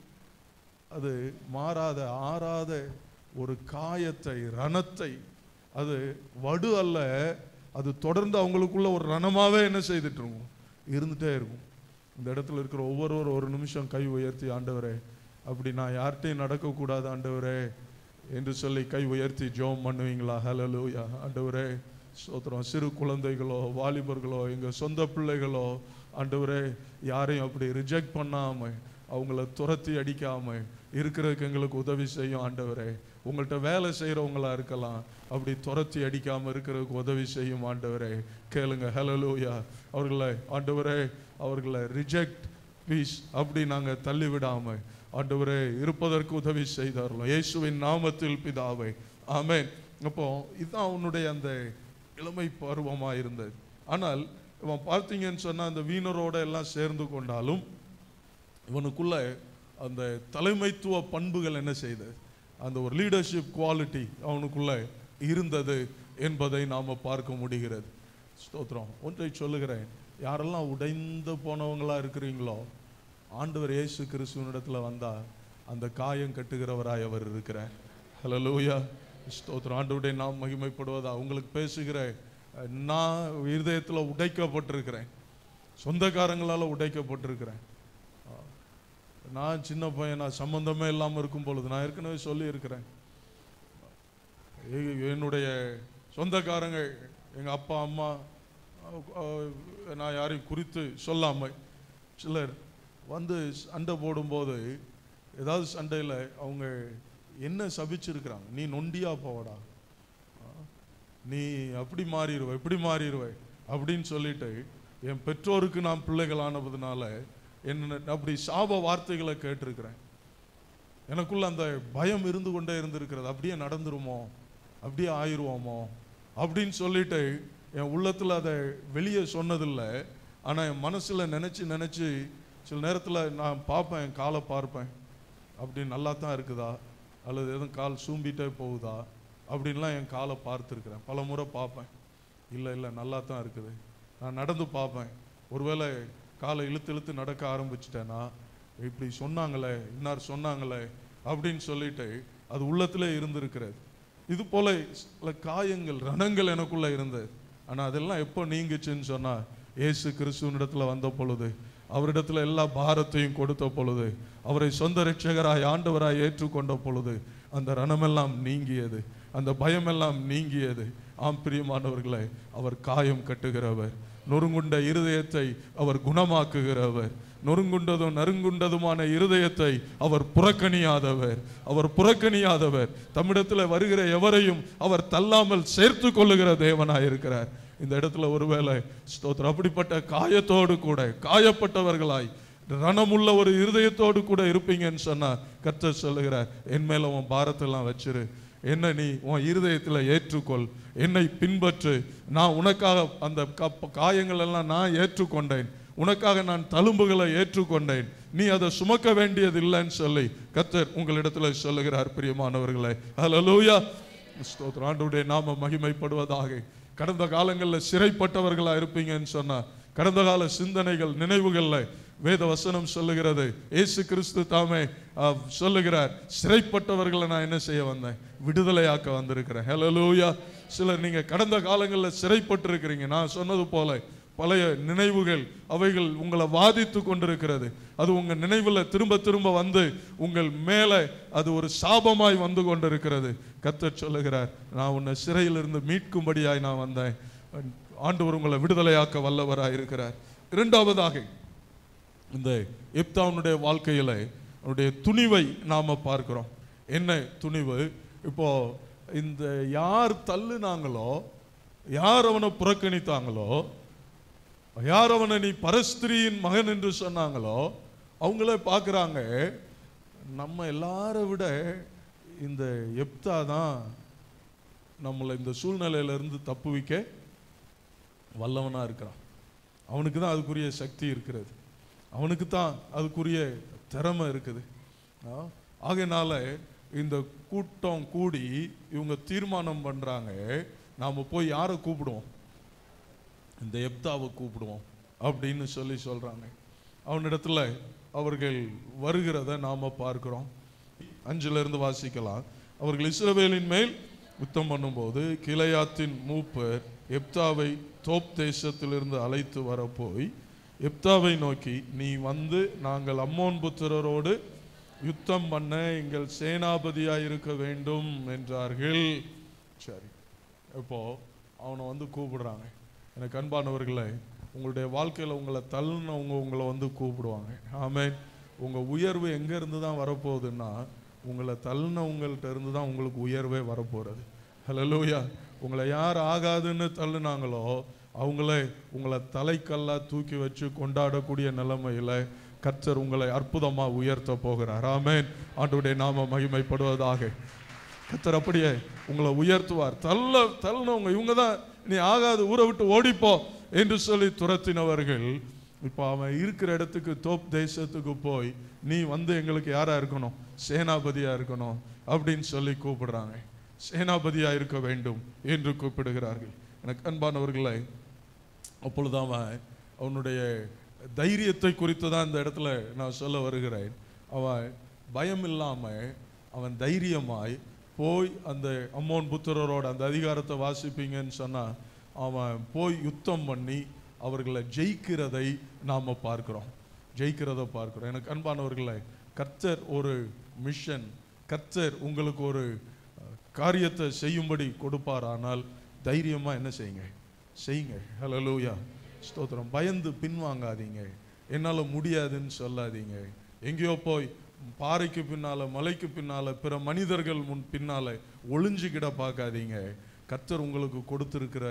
அது மாறாத ஆறாத ஒரு காயத்தை ரணத்தை அது வடு அல்ல அது தொடர்ந்து அவங்களுக்குள்ள ஒரு ரணமாவே என்ன செய்துட்டு இருக்கும் இருந்துட்டே இருக்கும் இந்த இடத்துல இருக்கிற ஒவ்வொருவரும் ஒரு நிமிஷம் கை உயர்த்தி ஆண்டவரே அப்படி நான் யார்கிட்டையும் நடக்கக்கூடாது ஆண்டவரே என்று சொல்லி கை உயர்த்தி ஜெபம் பண்ணுவீங்களா ஹalleluya ஆண்டவரே ஸ்தோத்திரம் சிறு குழந்தைகளோ வாலிபர்களோ எங்க சொந்த பிள்ளைகளோ ஆண்டவரே யாரையும் அப்படி ரிஜெக்ட் பண்ணாம அவங்கள துரத்தி அடிக்காம இருக்கிறதுக்கு எங்களுக்கு உதவி செய்யும் ஆண்டவரே உங்கள்கிட்ட வேலை செய்கிறவங்களா இருக்கலாம் அப்படி துரத்தி அடிக்காம இருக்கிறதுக்கு உதவி செய்யும் ஆண்டவரே கேளுங்க ஹalleluya அவர்களை ஆண்டவரே அவர்களை ரிஜெக்ட் ப்ளீஸ் அப்படி நாங்க தள்ளி விடாம ஆண்டவரே இருப்பதற்கு உதவி செய்தார்களோ இயேசுவின் நாமத்தில் பிதாவை ஆமென் அப்போ இதுதான் அவனுடைய அந்த இளமை பருவமா இருந்தது ஆனால் இவன் பார்த்தீங்கன்னு சொன்னா அந்த வீணரோட எல்லாம் சேர்ந்து கொண்டாலும் இவனுக்குள்ள அந்த தலைமைத்துவ பண்புகள் என்ன செய்தது அந்த ஒரு லீடர்ஷிப் குவாலிட்டி அவனுக்குள்ள இருந்தது என்பதை நாம பார்க்க முடிகிறது ஸ்தோத்திரம் ஒன்றை சொல்லுகிறேன் யாரெல்லாம் உடைந்து போனவங்களா இருக்கிறீங்களோ ஆண்டவர் இயேசு கிறிஸ்துவனிடத்துல வந்தா அந்த காயம் கட்டுகிறவராய் அவர் இருக்கிறார் ஹalleluya ஸ்தோத்திரம் ஆண்டவருடைய நாம் மகிமைப்படுவதா உங்களுக்கு பேசுகிற அஹ், நான் இருதயத்தில் உடைக்கப்பட்டிருக்கிறேன் சொந்தக்காரங்களால உடைக்கப்பட்டிருக்கிறேன் ஆஹ், நான் சின்ன பையன் நான் சம்பந்தமே இல்லாமல் இருக்கும் பொழுது நான் ஏற்கனவே சொல்லி இருக்கிறேன் எ- என்னுடைய சொந்தக்காரங்க எங்கள் அப்பா அம்மா அஹ், அஹ், நான் யாரையும் குறித்து சொல்லாமல் சிலர் வந்து சண்டை போடும்போது ஏதாவது சண்டையில் அவங்க என்ன சபிச்சிருக்கிறாங்க நீ நொண்டியா போவடா அஹ், நீ அப்படி மாறிடுவ இப்படி மாறிடுவ அப்படின்னு சொல்லிட்டு என் பெற்றோருக்கு நான் பிள்ளைகள் ஆனதுனால என்ன அப்படி சாப வார்த்தைகளை கேட்டிருக்கிறேன் எனக்குள்ள அந்த பயம் இருந்து கொண்டே இருந்திருக்கிறது அப்படியே நடந்துருமோ அப்படியே ஆயிருவோமோ அப்படின்னு சொல்லிட்டு என் உள்ளத்துல அதை வெளியே சொன்னதில்லை ஆனா என் மனசுல நினைச்சு நினைச்சு சில நேரத்துல நான் பார்ப்பேன் என் காலை பார்ப்பேன் அப்படி நல்லா தான் இருக்குதா அல்லது எதுவும் கால் சூம்பிட்டே போகுதா அப்படின்லாம் என் காலை பார்த்துருக்குறேன் பல முறை பார்ப்பேன் இல்லை இல்லை நல்லா தான் இருக்குது நான் நடந்து பார்ப்பேன் ஒருவேளை காலை இழுத்து இழுத்து நடக்க ஆரம்பிச்சிட்டேன்னா இப்படி சொன்னாங்களே இன்னார் சொன்னாங்களே அப்படின்னு சொல்லிட்டு அது உள்ளத்திலே இருந்திருக்கிறது இது போல சில காயங்கள் ரணங்கள் எனக்குள்ள இருந்தது ஆனா அதெல்லாம் எப்போ நீங்குச்சுன்னு சொன்னா இயேசு கிறிஸ்துவனிடத்துல வந்த பொழுது அவரிடத்துல எல்லா பாரத்தையும் கொடுத்த பொழுது அவரை சொந்த ரட்சகராய் ஆண்டவராய் ஏற்றுக்கொண்ட பொழுது அந்த ரணமெல்லாம் நீங்கியது அந்த பயமெல்லாம் நீங்கியது ஆம் பிரியமானவர்களே அவர் காயம் கட்டுகிறவர் நொறுங்குண்ட இருதயத்தை அவர் குணமாக்குகிறவர் நொறுங்குண்டதும் நறுங்குண்டதுமான இருதயத்தை அவர் புறக்கணியாதவர் அவர் புறக்கணியாதவர் தம்மிடத்தில் வருகிற எவரையும் அவர் தள்ளாமல் சேர்த்து கொள்ளுகிற தேவனாயிருக்கிறார் இந்த இடத்துல ஒருவேளை ஸ்தோத்திரம் அப்படிப்பட்ட காயத்தோடு கூட காயப்பட்டவர்களாய் ரணமுள்ள ஒரு இருதயத்தோடு கூட இருப்பீங்கன்னு சொன்னா கர்த்தர் சொல்லுகிறார் என் மேல உன் பாரத்தெல்லாம் வச்சிரு என்ன நீ உன் இருதயத்தில் ஏற்றுக்கொள் என்னை பின்பற்று நான் உனக்காக அந்த கப்ப- காயங்கள் எல்லாம் நான் ஏற்றுக்கொண்டேன் உனக்காக நான் தழும்புகளை ஏற்றுக்கொண்டேன் நீ அதை சுமக்க வேண்டியது இல்லைன்னு சொல்லி கர்த்தர் உங்களிடத்துல சொல்லுகிறார் பிரியமானவர்களே ஹalleluya ஸ்தோத்திரம் ஆண்டவருடைய நாம மகிமைப்படுவதாக கடந்த காலங்களில் சிறைப்பட்டவர்களா இருப்பீங்கன்னு சொன்னா கடந்த கால சிந்தனைகள் நினைவுகள்ல வேத வசனம் சொல்லுகிறது இயேசு கிறிஸ்து தாமே அஹ், சொல்லுகிறார் சிறைப்பட்டவர்களை நான் என்ன செய்ய வந்தேன் விடுதலையாக்க வந்திருக்கிறேன் ஹalleluya சிலர் நீங்க கடந்த காலங்களில் சிறைப்பட்டிருக்கிறீங்க நான் சொன்னது போல பழைய நினைவுகள் அவைகள் உங்களை வாதித்து கொண்டிருக்கிறது அது உங்க நினைவுல திரும்ப திரும்ப வந்து உங்கள் மேலே அது ஒரு சாபமாய் வந்து கொண்டிருக்கிறது கர்த்தர் சொல்லுகிறார் நான் உன்னை சிறையிலிருந்து மீட்கும்படியாய் நான் வந்தேன் ஆண்டவர் உங்களை விடுதலையாக்க வல்லவராய் இருக்கிறார் இரண்டாவதாக இந்த எப்தாவுனுடைய வாழ்க்கையில அவனுடைய துணிவை நாம பார்க்கிறோம் என்ன துணிவு இப்போ இந்த யார் தள்ளுனாங்களோ யார் அவனை புறக்கணித்தாங்களோ யார் அவனை நீ பரஸ்திரியின் மகன் என்று சொன்னாங்களோ அவங்களே பார்க்குறாங்க நம்ம எல்லாரை விட இந்த எப்தா தான் நம்மளை இந்த சூழ்நிலையில இருந்து தப்புவிக்க வல்லவனா இருக்கிறான் அவனுக்கு தான் அதுக்குரிய சக்தி இருக்கிறது அவனுக்கு தான் அதுக்குரிய திறமை இருக்குது ஆ? ஆகையினால இந்த கூட்டம் கூடி இவங்க தீர்மானம் பண்றாங்க நாம போய் யாரை கூப்பிடுவோம் இந்த எப்தாவை கூப்பிடுவோம் அப்படின்னு சொல்லி சொல்றாங்க அவனிடத்துல அவர்கள் வருகிறத நாம பார்க்கிறோம் அஞ்சுல இருந்து வாசிக்கலாம் அவர்கள் இஸ்ரவேலின் மேல் யுத்தம் பண்ணும்போது கிளையாத்தின் மூப்பர் எப்தாவை தோப் தேசத்திலிருந்து அழைத்து வரப்போய் எப்தாவை நோக்கி நீ வந்து நாங்கள் அம்மோன் புத்திரரோடு யுத்தம் பண்ண எங்கள் சேனாபதியாய் இருக்க வேண்டும் என்றார்கள் சரி இப்போ அவனை வந்து கூப்பிடுறாங்க எனக்கு அன்பானவர்களே உங்களுடைய வாழ்க்கையில் உங்களை தள்ளினவங்க உங்களை வந்து கூப்பிடுவாங்க ஆமென் உங்க உயர்வு எங்க இருந்து தான் வரப்போகுதுன்னா உங்களை தள்ளினவங்கள்ட்ட இருந்து தான் உங்களுக்கு உயர்வே வரப்போறது ஹalleluya உங்களை யார் ஆகாதுன்னு தள்ளுனாங்களோ அவங்களே உங்களை தலைக்கல்லா தூக்கி வச்சு கொண்டாடக்கூடிய நிலைமையில கர்த்தர் உங்களை அற்புதமா உயர்த்த போகிறார் ஆமென் ஆண்டவருடைய நாம மகிமைப்படுவதாக கர்த்தர் அப்படியே உங்களை உயர்த்துவார் தள்ள தள்ளனவங்க இவங்க தான் நீ ஆகாது ஊரை விட்டு ஓடிப்போ என்று சொல்லி துரத்தினவர்கள் இப்போ அவன் இருக்கிற இடத்துக்கு தோப் தேசத்துக்கு போய் நீ வந்து எங்களுக்கு யாரா இருக்கணும் சேனாபதியா இருக்கணும் அப்படின்னு சொல்லி கூப்பிடுறாங்க சேனாபதியா இருக்க வேண்டும் என்று கூப்பிடுகிறார்கள் எனக்கு அன்பானவர்களே அப்பொழுது அவன் அவனுடைய தைரியத்தை குறித்து தான் இந்த இடத்துல நான் சொல்ல வருகிறேன் அவன் பயம் இல்லாம அவன் தைரியமாய் போய் அந்த அம்மோன் புத்திரரோட அந்த அதிகாரத்தை வாசிப்பீங்கன்னு சொன்னா அவன் போய் யுத்தம் பண்ணி அவர்களை ஜெயிக்கிறதை நாம பார்க்கிறோம் ஜெயிக்கிறத பார்க்கிறோம் எனக்கு அன்பானவர்களே கர்த்தர் ஒரு மிஷன் கர்த்தர் உங்களுக்கு ஒரு அஹ், காரியத்தை செய்யும்படி கொடுப்பாரானால் தைரியமா என்ன செய்யுங்க செய்யுங்க ஹalleluya ஸ்தோத்திரம் பயந்து பின்வாங்காதீங்க என்னால முடியாதுன்னு சொல்லாதீங்க எங்கேயோ போய் பாறைக்கு பின்னால மலைக்கு பின்னால பிற மனிதர்கள் முன் பின்னால ஒளிஞ்சுக்கிட பார்க்காதீங்க கர்த்தர் உங்களுக்கு கொடுத்திருக்கிற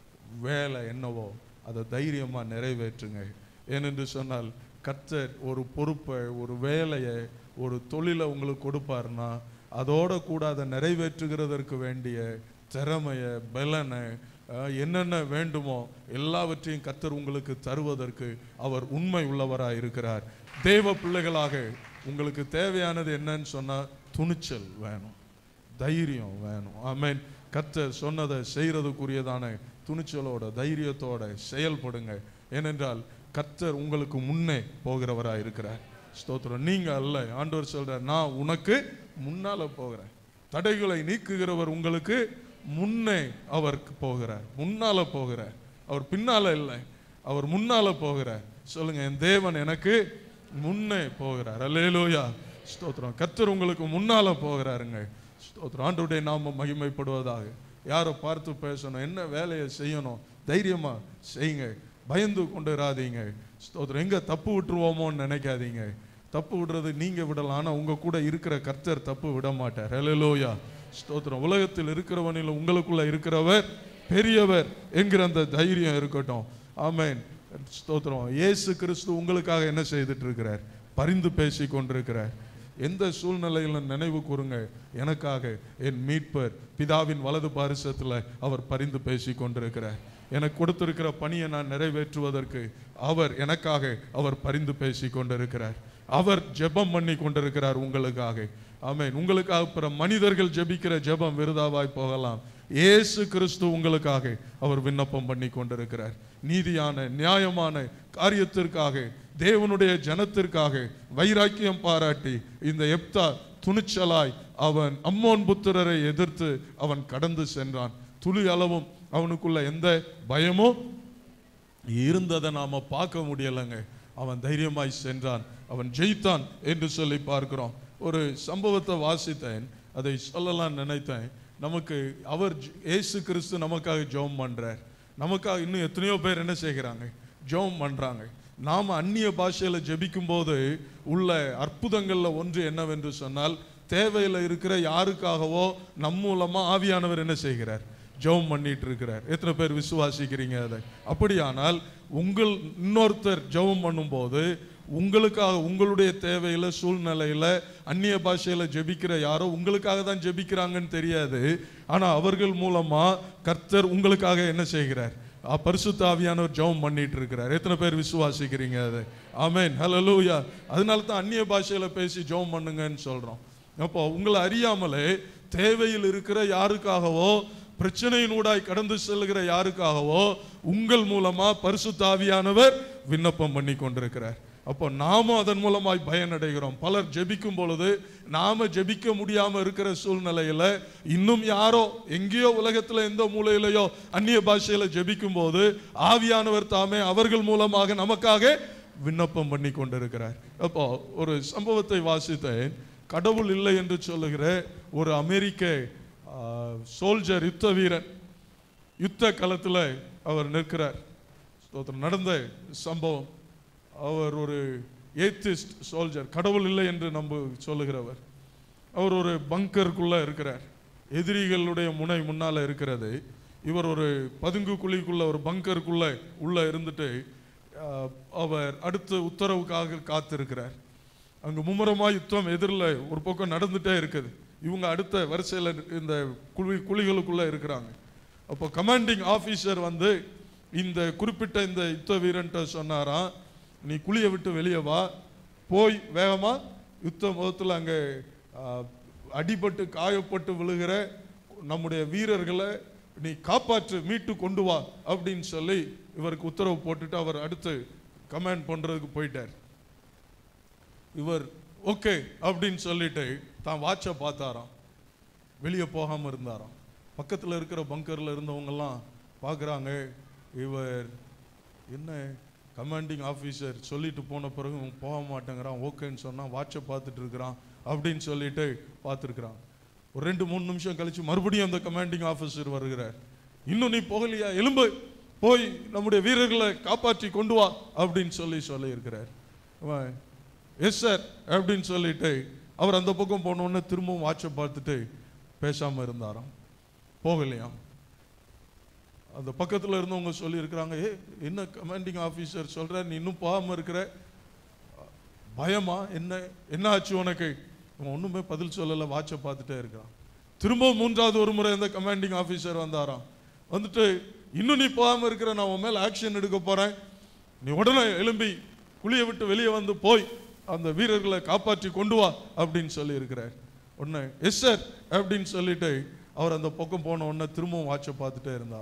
வேலை என்னவோ அதை தைரியமா நிறைவேற்றுங்க ஏனென்று சொன்னால் கர்த்தர் ஒரு பொறுப்பை ஒரு வேலையை ஒரு தொழிலை உங்களுக்கு கொடுப்பாருன்னா அதோட கூட அதை நிறைவேற்றுகிறதற்கு வேண்டிய திறமைய பலனை அஹ், என்னென்ன வேண்டுமோ எல்லாவற்றையும் கர்த்தர் உங்களுக்கு தருவதற்கு அவர் உண்மை உள்ளவராய் இருக்கிறார் தேவ பிள்ளைகளாக உங்களுக்கு தேவையானது என்னன்னு சொன்னா துணிச்சல் வேணும் தைரியம் வேணும் ஆமென் கர்த்தர் சொன்னதை செய்யறதுக்குரியதான துணிச்சலோட தைரியத்தோட செயல்படுங்க ஏனென்றால் கர்த்தர் உங்களுக்கு முன்னே போகிறவராய் இருக்கிறார் ஸ்தோத்திரம் நீங்க அல்ல ஆண்டவர் சொல்றார் நான் உனக்கு முன்னால போகிறேன் தடைகளை நீக்குகிறவர் உங்களுக்கு முன்னே அவர் போகிறார் முன்னால போகிறார் அவர் பின்னால இல்லை அவர் முன்னால போகிறார் சொல்லுங்க என் தேவன் எனக்கு முன்னே போகிறார் அல்லேலூயா ஸ்தோத்திரம் கர்த்தர் உங்களுக்கு முன்னால போகிறாருங்க ஸ்தோத்திரம் ஆண்டவருடைய நாம மகிமைப்படுவதாக யாரை பார்த்து பேசணும் என்ன வேலையை செய்யணும் தைரியமா செய்யுங்க பயந்து கொண்டு இராதீங்க ஸ்தோத்திரம் எங்க தப்பு விட்டுருவோமோன்னு நினைக்காதீங்க தப்பு விடுறது நீங்க விடலாம் ஆனா உங்க கூட இருக்கிற கர்த்தர் தப்பு விட மாட்டார் ஹalleluya ஸ்தோத்திரம் உலகத்தில் இருக்கிறவனில் உங்களுக்குள்ள இருக்கிறவர் பெரியவர் என்கிற அந்த தைரியம் இருக்கட்டும் ஆமென் ஸ்தோத்திரம் இயேசு கிறிஸ்து உங்களுக்காக என்ன செய்துட்டு இருக்கிறார் பரிந்து பேசி கொண்டிருக்கிறார் எந்த சூழ்நிலையில நினைவு கூறுங்க எனக்காக என் மீட்பர் பிதாவின் வலது பாரிசத்துல அவர் பரிந்து பேசி கொண்டிருக்கிறார் எனக்கு கொடுத்திருக்கிற பணியை நான் நிறைவேற்றுவதற்கு அவர் எனக்காக அவர் பரிந்து பேசி கொண்டிருக்கிறார் அவர் ஜெபம் பண்ணி கொண்டிருக்கிறார் உங்களுக்காக ஆமென் உங்களுக்காக பிற மனிதர்கள் ஜெபிக்கிற ஜெபம் விருதாவாய் போகலாம் இயேசு கிறிஸ்து உங்களுக்காக அவர் விண்ணப்பம் பண்ணி கொண்டிருக்கிறார் நீதியான நியாயமான காரியத்திற்காக தேவனுடைய ஜனத்திற்காக வைராக்கியம் பாராட்டி இந்த எப்தா துணிச்சலாய் அவன் அம்மோன் புத்திரரை எதிர்த்து அவன் கடந்து சென்றான் துளி அளவும் அவனுக்குள்ள எந்த பயமும் இருந்ததை நாம பார்க்க முடியலைங்க அவன் தைரியமாய் சென்றான் அவன் ஜெயித்தான் என்று சொல்லி பார்க்கிறோம் ஒரு சம்பவத்தை வாசித்தேன் அதை சொல்லலாம் நினைத்தேன் நமக்கு அவர் ஜ- இயேசு கிறிஸ்து நமக்காக ஜெபம் பண்றார் நமக்காக இன்னும் எத்தனையோ பேர் என்ன செய்கிறாங்க ஜெபம் பண்றாங்க நாம அந்நிய பாஷையில ஜெபிக்கும் போது உள்ள அற்புதங்கள்ல ஒன்று என்னவென்று சொன்னால் தேவையில இருக்கிற யாருக்காகவோ நம் மூலமா ஆவியானவர் என்ன செய்கிறார் ஜெபம் பண்ணிட்டு இருக்கிறார் எத்தனை பேர் விசுவாசிக்கிறீங்க அதை அப்படியானால் உங்கள் இன்னொருத்தர் ஜெபம் பண்ணும்போது உங்களுக்காக உங்களுடைய தேவையில சூழ்நிலையில அந்நிய பாஷையில ஜெபிக்கிற யாரோ உங்களுக்காக தான் ஜெபிக்கிறாங்கன்னு தெரியாது ஆனா அவர்கள் மூலமா கர்த்தர் உங்களுக்காக என்ன செய்கிறார் அஹ் பரிசுத்த ஆவியானவர் ஜெபம் பண்ணிட்டு இருக்கிறார் எத்தனை பேர் விசுவாசிக்கிறீங்க அதை ஆமென் ஹalleluya அதனால தான் அந்நிய பாஷையில பேசி ஜெபம் பண்ணுங்கன்னு சொல்றோம் அப்போ உங்களை அறியாமலே தேவையில் இருக்கிற யாருக்காகவோ பிரச்சனையினூடாய் கடந்து செல்கிற யாருக்காகவோ உங்கள் மூலமா பரிசுத்த ஆவியானவர் விண்ணப்பம் பண்ணி கொண்டிருக்கிறார் அப்போ நாமும் அதன் மூலமாய் பயனடைகிறோம் பலர் ஜெபிக்கும் பொழுது நாம ஜெபிக்க முடியாம இருக்கிற சூழ்நிலையில இன்னும் யாரோ எங்கேயோ உலகத்துல எந்த மூலையிலையோ அந்நிய பாஷையில ஜெபிக்கும் போது ஆவியானவர் தாமே அவர்கள் மூலமாக நமக்காக விண்ணப்பம் பண்ணி கொண்டிருக்கிறார் அப்போ ஒரு சம்பவத்தை வாசித்தேன் கடவுள் இல்லை என்று சொல்லுகிற ஒரு அமெரிக்க சோல்ஜர் யுத்த வீரன் யுத்த களத்துல அவர் நிற்கிறார் ஸ்தோத்திரம். நடந்த சம்பவம் அவர் ஒரு ஏத்திஸ்ட் சோல்ஜர் கடவுள் இல்லை என்று நம்ப சொல்லுகிறவர் அவர் ஒரு பங்கருக்குள்ள இருக்கிறார் எதிரிகளுடைய முனை முன்னால இருக்கிறது இவர் ஒரு பதுங்கு குழிக்குள்ள ஒரு பங்கருக்குள்ள உள்ள இருந்துட்டு ஆஹ், அவர் அடுத்த உத்தரவுக்காக காத்திருக்கிறார் அங்க மும்முரமா யுத்தம் எதிரில் ஒரு பக்கம் நடந்துட்டே இருக்குது இவங்க அடுத்த வரிசையில இந்த குழி குழிகளுக்குள்ள இருக்கிறாங்க அப்போ கமாண்டிங் ஆபீசர் வந்து இந்த குறிப்பிட்ட இந்த யுத்த வீரன்ட்ட சொன்னாராம் நீ குழியை விட்டு வெளியே வா போய் வேகமா யுத்த முகத்தில் அங்கே ஆஹ், அடிபட்டு காயப்பட்டு விழுகிற நம்முடைய வீரர்களை நீ காப்பாற்று மீட்டு கொண்டு வா அப்படின்னு சொல்லி இவருக்கு உத்தரவு போட்டுட்டு அவர் அடுத்து கமாண்ட் பண்றதுக்கு போயிட்டார் இவர் ஓகே அப்படின்னு சொல்லிட்டு தான் வாட்சை பார்த்தாராம் வெளியே போகாம இருந்தாராம் பக்கத்துல இருக்கிற பங்கர்ல இருந்தவங்கெல்லாம் பார்க்குறாங்க இவர் என்ன கமாண்டிங் ஆஃபீஸர் சொல்லிட்டு போன பிறகு இவன் போக மாட்டேங்கிறான் ஓகேன்னு சொன்னா வாட்சை பார்த்துட்டு இருக்கிறான் அப்படின்னு சொல்லிட்டு பார்த்துருக்குறான் ஒரு ரெண்டு மூணு நிமிஷம் கழிச்சு மறுபடியும் அந்த கமாண்டிங் ஆஃபீஸர் வருகிறார் இன்னும் நீ போகலையா எலும்பு போய் நம்முடைய வீரர்களை காப்பாற்றி கொண்டு வா அப்படின்னு சொல்லி சொல்லியிருக்கிறார் அவன் எஸ் சார் அப்படின்னு சொல்லிட்டு அவர் அந்த பக்கம் போன உடனே திரும்பவும் வாட்சை பார்த்துட்டு பேசாம இருந்தாராம் போகலையாம் அந்த பக்கத்துல இருந்தவங்க சொல்லியிருக்கிறாங்க ஏ என்ன கமாண்டிங் ஆஃபீஸர் சொல்ற நீ இன்னும் போகாம இருக்கிற பயமா என்ன என்ன ஆச்சு உனக்கு அவன் ஒண்ணுமே பதில் சொல்லல வாட்சை பார்த்துட்டே இருக்கிறான் திரும்பவும் மூன்றாவது ஒரு முறை இந்த கமாண்டிங் ஆஃபீஸர் வந்தாராம் வந்துட்டு இன்னும் நீ போகாம இருக்கிற நான் உன் மேல ஆக்ஷன் எடுக்க போறேன் நீ உடனே எழும்பி குழியை விட்டு வெளியே வந்து போய் அந்த வீரர்களை காப்பாற்றி கொண்டு வா அப்படின்னு சொல்லி இருக்கிறார் உடனே எஸ் சார் அப்படின்னு சொல்லிட்டு அவர் அந்த பக்கம் போன உடனே திரும்பவும் வாட்சை பார்த்துட்டே இருந்தா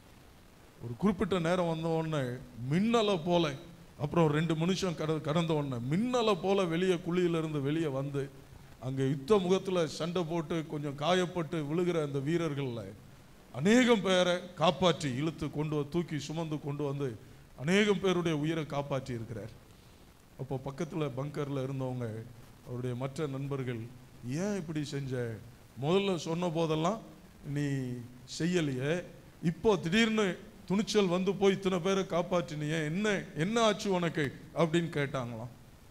ஒரு குறிப்பிட்ட நேரம் வந்த உடனே மின்னலை போல அப்புறம் ரெண்டு நிமிஷம் கட கடந்த உடனே மின்னலை போல வெளியே குழியிலிருந்து வெளியே வந்து அங்கே யுத்த முகத்துல சண்டை போட்டு கொஞ்சம் காயப்பட்டு விழுகிற அந்த வீரர்கள்ல அநேகம் பேரை காப்பாற்றி இழுத்து கொண்டு வந்து தூக்கி சுமந்து கொண்டு வந்து அநேகம் பேருடைய உயிரை காப்பாற்றி இருக்கிறார் அப்போ பக்கத்துல பங்கர்ல இருந்தவங்க அவருடைய மற்ற நண்பர்கள் ஏன் இப்படி செஞ்ச முதல்ல சொன்ன போதெல்லாம் நீ செய்யலையே இப்போ திடீர்னு துணிச்சல் வந்து போய் இத்தனை பேரை காப்பாற்றினியே என்ன என்ன ஆச்சு உனக்கு அப்படின்னு கேட்டாங்களாம்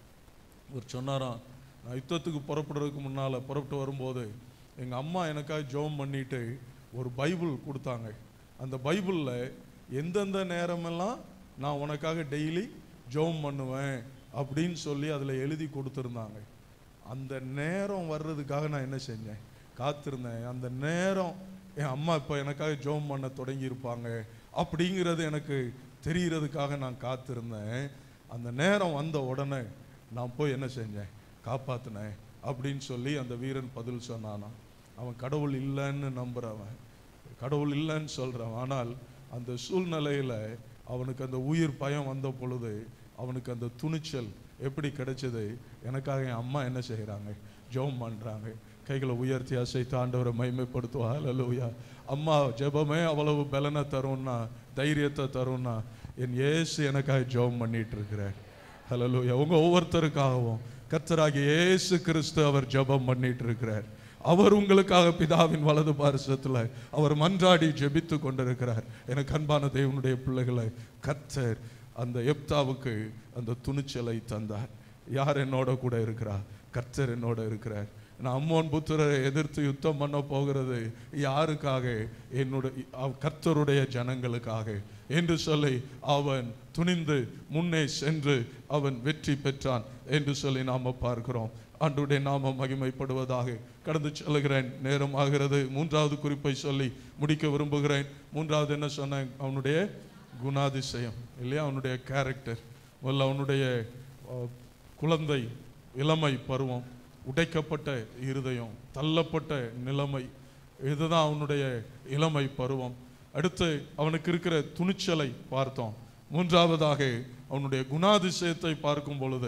இவர் சொன்னாராம் நான் யுத்தத்துக்கு புறப்படுறதுக்கு முன்னால புறப்பட்டு வரும்போது எங்க அம்மா எனக்காக ஜெபம் பண்ணிட்டு ஒரு பைபிள் கொடுத்தாங்க அந்த பைபிள்ல எந்தெந்த நேரமெல்லாம் நான் உனக்காக டெய்லி ஜெபம் பண்ணுவேன் அப்படின்னு சொல்லி அதுல எழுதி கொடுத்துருந்தாங்க அந்த நேரம் வர்றதுக்காக நான் என்ன செஞ்சேன் காத்திருந்தேன் அந்த நேரம் என் அம்மா இப்போ எனக்காக ஜெபம் பண்ண தொடங்கி இருப்பாங்க அப்படிங்கிறது எனக்கு தெரியறதுக்காக நான் காத்திருந்தேன் அந்த நேரம் வந்த உடனே நான் போய் என்ன செஞ்சேன் காப்பாத்தினேன் அப்படின்னு சொல்லி அந்த வீரன் பதில் சொன்னானா அவன் கடவுள் இல்லைன்னு நம்புறவன் கடவுள் இல்லைன்னு சொல்றவன் ஆனால் அந்த சூழ்நிலையில அவனுக்கு அந்த உயிர் பயம் வந்த பொழுது அவனுக்கு அந்த துணிச்சல் எப்படி கிடைச்சது எனக்காக என் அம்மா என்ன செய்கிறாங்க ஜெபம் பண்றாங்க கைகளை உயர்த்தி அசைத்து ஆண்டவரை மைமைப்படுத்துவா ஹalleluya அம்மா ஜெபமே அவ்வளவு பலனை தரும்னா தைரியத்தை தரும்னா என் இயேசு எனக்காக ஜெபம் பண்ணிட்டு இருக்கிறார் ஹalleluya உங்க ஒவ்வொருத்தருக்காகவும் கர்த்தராகிய இயேசு கிறிஸ்து அவர் ஜெபம் பண்ணிட்டு இருக்கிறார் அவர் உங்களுக்காக பிதாவின் வலது பாரசத்துல அவர் மன்றாடி ஜெபித்து கொண்டிருக்கிறார் எனக்கு அன்பான தேவனுடைய பிள்ளைகளை கர்த்தர் அந்த எப்தாவுக்கு அந்த துணிச்சலை தந்தார் யார் என்னோட கூட இருக்கிறா கர்த்தர் என்னோட இருக்கிறார் நான் அம்மோன் புத்திரரை எதிர்த்து யுத்தம் பண்ண போகிறது யாருக்காக என்னுடைய அவ் கர்த்தருடைய ஜனங்களுக்காக என்று சொல்லி அவன் துணிந்து முன்னே சென்று அவன் வெற்றி பெற்றான் என்று சொல்லி நாம பார்க்கிறோம் ஆண்டுடைய நாம மகிமைப்படுவதாக கடந்து செல்கிறேன் நேரம் ஆகிறது மூன்றாவது குறிப்பை சொல்லி முடிக்க விரும்புகிறேன் மூன்றாவது என்ன சொன்னேன் அவனுடைய குணாதிசயம் இல்லையா அவனுடைய கேரக்டர் முதல்ல அவனுடைய அஹ், குழந்தை இளமை பருவம் உடைக்கப்பட்ட இருதயம் தள்ளப்பட்ட நிலைமை இதுதான் அவனுடைய இளமை பருவம் அடுத்து அவனுக்கு இருக்கிற துணிச்சலை பார்த்தோம் மூன்றாவதாக அவனுடைய குணாதிசயத்தை பார்க்கும் பொழுது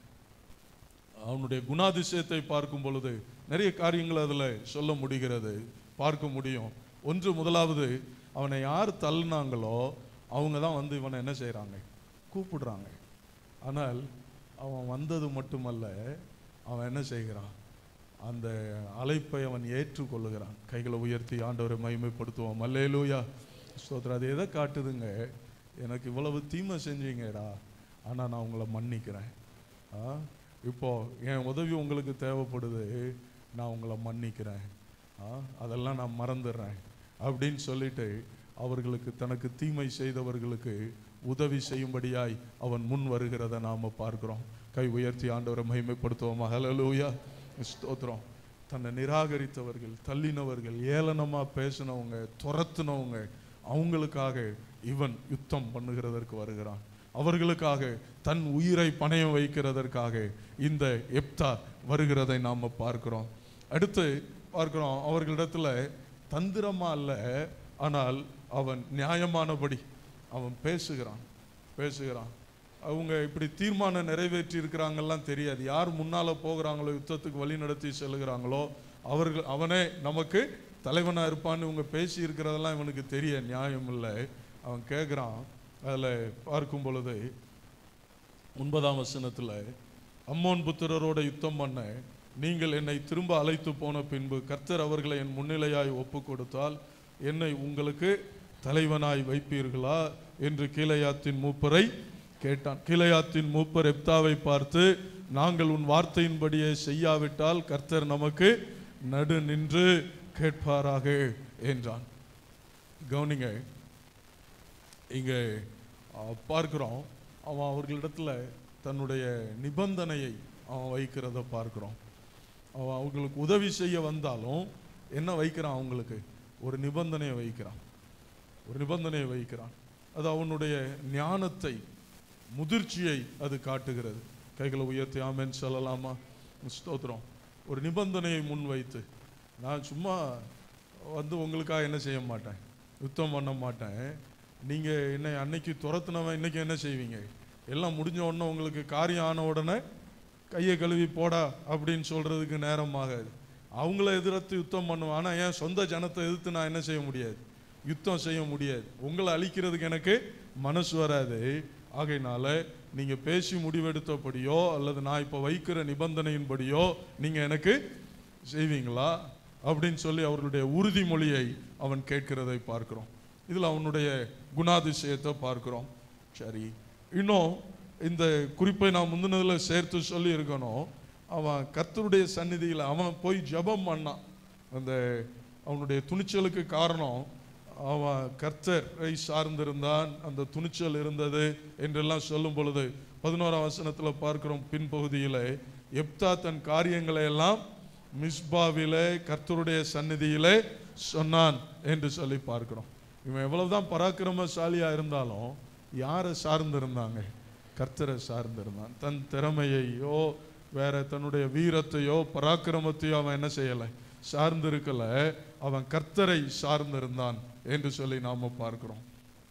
அவனுடைய குணாதிசயத்தை பார்க்கும் பொழுது நிறைய காரியங்கள் அதுல சொல்ல முடிகிறது பார்க்க முடியும் ஒன்று முதலாவது அவனை யார் தள்ளினாங்களோ அவங்க தான் வந்து இவனை என்ன செய்றாங்க கூப்பிடுறாங்க ஆனால் அவன் வந்தது மட்டுமல்ல அவன் என்ன செய்கிறான் அந்த அழைப்பை அவன் ஏற்றுக்கொள்ளுகிறான் கைகளை உயர்த்தி ஆண்டவரை மகிமைப்படுத்துவான் மல்லேலூயா ஸ்தோத்திரம் அது எதை காட்டுதுங்க எனக்கு இவ்வளவு தீமை செஞ்சீங்கடா ஆனா நான் உங்களை மன்னிக்கிறேன் ஆ இப்போ என் உதவி உங்களுக்கு தேவைப்படுது நான் உங்களை மன்னிக்கிறேன் ஆ அதெல்லாம் நான் மறந்துடுறேன் அப்படின்னு சொல்லிட்டு அவர்களுக்கு தனக்கு தீமை செய்தவர்களுக்கு உதவி செய்யும்படியாய் அவன் முன் வருகிறத நாம பார்க்கிறோம் கை உயர்த்தி ஆண்டவரை மகிமைப்படுத்துவோமா ஹalleluya ஸ்தோத்திரம் தன்னை நிராகரித்தவர்கள் தள்ளினவர்கள் ஏளனமா பேசினவங்க துரத்துனவங்க அவங்களுக்காக இவன் யுத்தம் பண்ணுகிறதற்கு வருகிறான் அவர்களுக்காக தன் உயிரை பணயம் வைக்கிறதற்காக இந்த எப்தா வருகிறதை நாம பார்க்கிறோம் அடுத்து பார்க்கிறோம் அவர்களிடத்துல தந்திரமா அல்ல ஆனால் அவன் நியாயமானபடி அவன் பேசுகிறான் பேசுகிறான் அவங்க இப்படி தீர்மானம் நிறைவேற்றி இருக்கிறாங்கலாம் தெரியாது யார் முன்னால போகிறாங்களோ யுத்தத்துக்கு வழி நடத்தி செல்லுகிறாங்களோ அவர்கள் அவனே நமக்கு தலைவனா இருப்பான்னு இவங்க பேசி இருக்கிறதெல்லாம் இவனுக்கு தெரிய நியாயம் இல்லை அவன் கேட்குறான் அதில் பார்க்கும் பொழுது ஒன்பதாம் வசனத்தில் அம்மோன் புத்திரரோட யுத்தம் பண்ண நீங்கள் என்னை திரும்ப அழைத்து போன பின்பு கர்த்தர் அவர்களை என் முன்னிலையாய் ஒப்பு கொடுத்தால் என்னை உங்களுக்கு தலைவனாய் வைப்பீர்களா என்று கீழையாத்தின் மூப்பரை கேட்டான் கீழையாத்தின் மூப்பர் எப்தாவை பார்த்து நாங்கள் உன் வார்த்தையின்படியே செய்யாவிட்டால் கர்த்தர் நமக்கு நடு நின்று கேட்பாராக என்றான் கவனிங்க இங்கே அஹ், பார்க்கிறோம் அவன் அவர்களிடத்துல தன்னுடைய நிபந்தனையை அவன் வைக்கிறத பார்க்கிறோம் அவன் அவங்களுக்கு உதவி செய்ய வந்தாலும் என்ன வைக்கிறான் அவங்களுக்கு ஒரு நிபந்தனையை வைக்கிறான் ஒரு நிபந்தனையை வைக்கிறான் அது அவனுடைய ஞானத்தை முதிர்ச்சியை அது காட்டுகிறது கைகளை உயர்த்தி ஆமென் சொல்லலாமா ஸ்தோத்திரம் ஒரு நிபந்தனையை முன்வைத்து நான் சும்மா வந்து உங்களுக்காக என்ன செய்ய மாட்டேன் யுத்தம் பண்ண மாட்டேன் நீங்கள் என்னை அன்னைக்கு துரத்துனவன் இன்னைக்கு என்ன செய்வீங்க எல்லாம் முடிஞ்ச உடனே உங்களுக்கு காரியம் ஆன உடனே கையை கழுவி போடா அப்படின்னு சொல்றதுக்கு நேரம் ஆகாது அவங்கள எதிர்த்து யுத்தம் பண்ணுவேன் ஆனால் என் சொந்த ஜனத்தை எதிர்த்து நான் என்ன செய்ய முடியாது யுத்தம் செய்ய முடியாது உங்களை அழிக்கிறதுக்கு எனக்கு மனசு வராது ஆகையினால நீங்க பேசி முடிவெடுத்தபடியோ அல்லது நான் இப்போ வைக்கிற நிபந்தனையின்படியோ நீங்க எனக்கு செய்வீங்களா அப்படின்னு சொல்லி அவர்களுடைய உறுதிமொழியை அவன் கேட்கிறதை பார்க்கிறோம் இதில் அவனுடைய குணாதிசயத்தை பார்க்கிறோம் சரி இன்னும் இந்த குறிப்பை நான் முந்தினதில் சேர்த்து சொல்லி இருக்கணும் அவன் கர்த்தருடைய சந்நிதியில் அவன் போய் ஜெபம் பண்ணான் அந்த அவனுடைய துணிச்சலுக்கு காரணம் அவன் கர்த்தரை சார்ந்திருந்தான் அந்த துணிச்சல் இருந்தது என்றெல்லாம் சொல்லும் பொழுது பதினோராம் வசனத்தில் பார்க்கிறோம் பின்பகுதியில் எப்தா தன் காரியங்களை எல்லாம் மிஸ்பாவிலே கர்த்தருடைய சந்நிதியிலே சொன்னான் என்று சொல்லி பார்க்கிறோம் இவன் எவ்வளவுதான் பராக்கிரமசாலியா இருந்தாலும் யாரை சார்ந்திருந்தாங்க கர்த்தரை சார்ந்திருந்தான் தன் திறமையையோ வேற தன்னுடைய வீரத்தையோ பராக்கிரமத்தையோ அவன் என்ன செய்யலை சார்ந்திருக்கல அவன் கர்த்தரை சார்ந்திருந்தான் என்று சொல்லி நாம பார்க்கிறோம்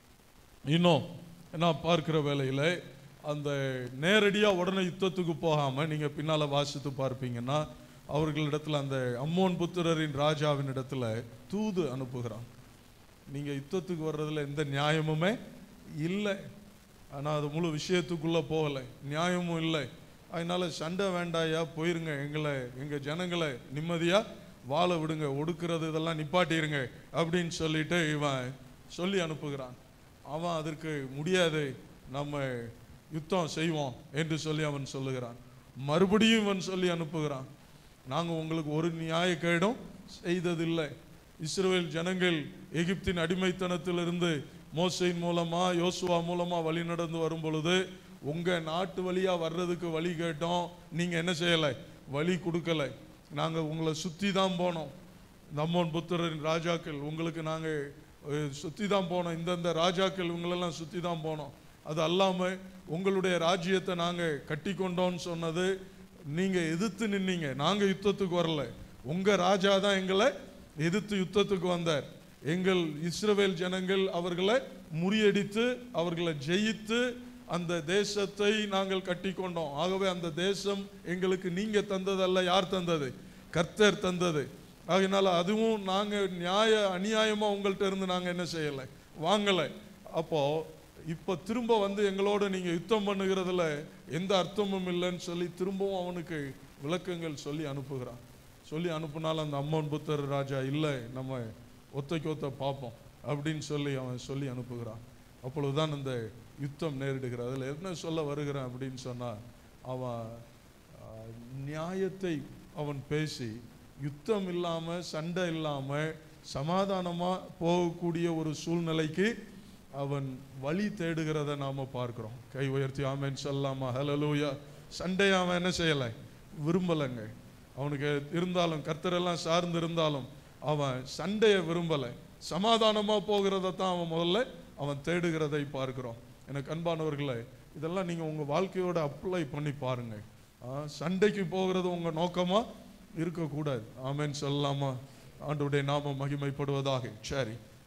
இன்னும் நான் பார்க்கிற வேலையில அந்த நேரடியா உடனே யுத்தத்துக்கு போகாம நீங்க பின்னால வாசித்து பார்ப்பீங்கன்னா அவர்களிடத்துல அந்த அம்மோன் புத்திரரின் ராஜாவின் இடத்துல தூது அனுப்புகிறான் நீங்க யுத்தத்துக்கு வர்றதுல எந்த நியாயமுமே இல்லை ஆனா அது முழு விஷயத்துக்குள்ள போகலை நியாயமும் இல்லை அதனால சண்டை வேண்டாயா போயிருங்க எங்களை எங்க ஜனங்களை நிம்மதியா வாழ விடுங்க ஒடுக்கிறது இதெல்லாம் நிப்பாட்டிருங்க அப்படின்னு சொல்லிட்டு இவன் சொல்லி அனுப்புகிறான் அவன் அதற்கு முடியாது நம்ம யுத்தம் செய்வோம் என்று சொல்லி அவன் சொல்லுகிறான் மறுபடியும் இவன் சொல்லி அனுப்புகிறான் நாங்க உங்களுக்கு ஒரு நியாயக்கேடும் செய்ததில்லை இஸ்ரவேல் ஜனங்கள் எகிப்தின் அடிமைத்தனத்திலிருந்து மோசையின் மூலமா யோசுவா மூலமா வழி நடந்து வரும் பொழுது உங்க நாட்டு வழியா வர்றதுக்கு வழி கேட்டோம் நீங்க என்ன செய்யலை வழி கொடுக்கல நாங்க உங்களை சுத்தி தான் போனோம் நம்மோன் புத்திரரின் ராஜாக்கள் உங்களுக்கு நாங்க அஹ், சுத்தி தான் போனோம் இந்தந்த ராஜாக்கள் இவங்களெல்லாம் சுத்தி தான் போனோம் அது அல்லாம உங்களுடைய ராஜ்யத்தை நாங்க கட்டி கொண்டோம்னு சொன்னது நீங்க எதிர்த்து நின்னீங்க நாங்க யுத்தத்துக்கு வரல உங்க ராஜா தான் எங்களை எதிர்த்து யுத்தத்துக்கு வந்தார் எங்கள் இஸ்ரவேல் ஜனங்கள் அவர்களை முறியடித்து அவர்களை ஜெயித்து அந்த தேசத்தை நாங்கள் கட்டி கொண்டோம் ஆகவே அந்த தேசம் எங்களுக்கு நீங்க தந்ததல்ல யார் தந்தது கர்த்தர் தந்தது ஆகையினால அதுவும் நாங்க நியாய அநியாயமா உங்கள்ட்ட இருந்து நாங்க என்ன செய்யலை வாங்கலை அப்போ இப்போ திரும்ப வந்து எங்களோட நீங்க யுத்தம் பண்ணுகிறதுல எந்த அர்த்தமும் இல்லைன்னு சொல்லி திரும்பவும் அவனுக்கு விளக்கங்கள் சொல்லி அனுப்புகிறான் சொல்லி அனுப்புனாலும் அந்த அம்மன் புத்தர் ராஜா இல்லை நம்ம ஒத்தைக்கு ஒத்த பார்ப்போம் அப்படின்னு சொல்லி அவன் சொல்லி அனுப்புகிறான் அப்பொழுதுதான் இந்த யுத்தம் நேரிடுகிறது அதில் என்ன சொல்ல வருகிறான் அப்படின்னு சொன்னா அவன் ஆஹ், நியாயத்தை அவன் பேசி யுத்தம் இல்லாம சண்டை இல்லாம சமாதானமா போகக்கூடிய ஒரு சூழ்நிலைக்கு அவன் வழி தேடுகிறத நாம பார்க்கிறோம் கை உயர்த்தி ஆமென் சொல்லாமா ஹலலூயா சண்டை அவன் என்ன செய்யலை விரும்பலைங்க அவனுக்கு இருந்தாலும் கர்த்தரெல்லாம் சார்ந்து இருந்தாலும் அவன் சண்டையை விரும்பலை சமாதானமா போகிறத தான் அவன் முதல்ல அவன் தேடுகிறதை பார்க்கிறோம் எனக்கு அன்பானவர்களே இதெல்லாம் நீங்க உங்க வாழ்க்கையோட அப்ளை பண்ணி பாருங்க ஆ, சண்டைக்கு போகிறது உங்க நோக்கமா இருக்கக்கூடாது ஆமென் சொல்லலாமா ஆண்டவருடைய நாமம் மகிமைப்படுவதாக சரி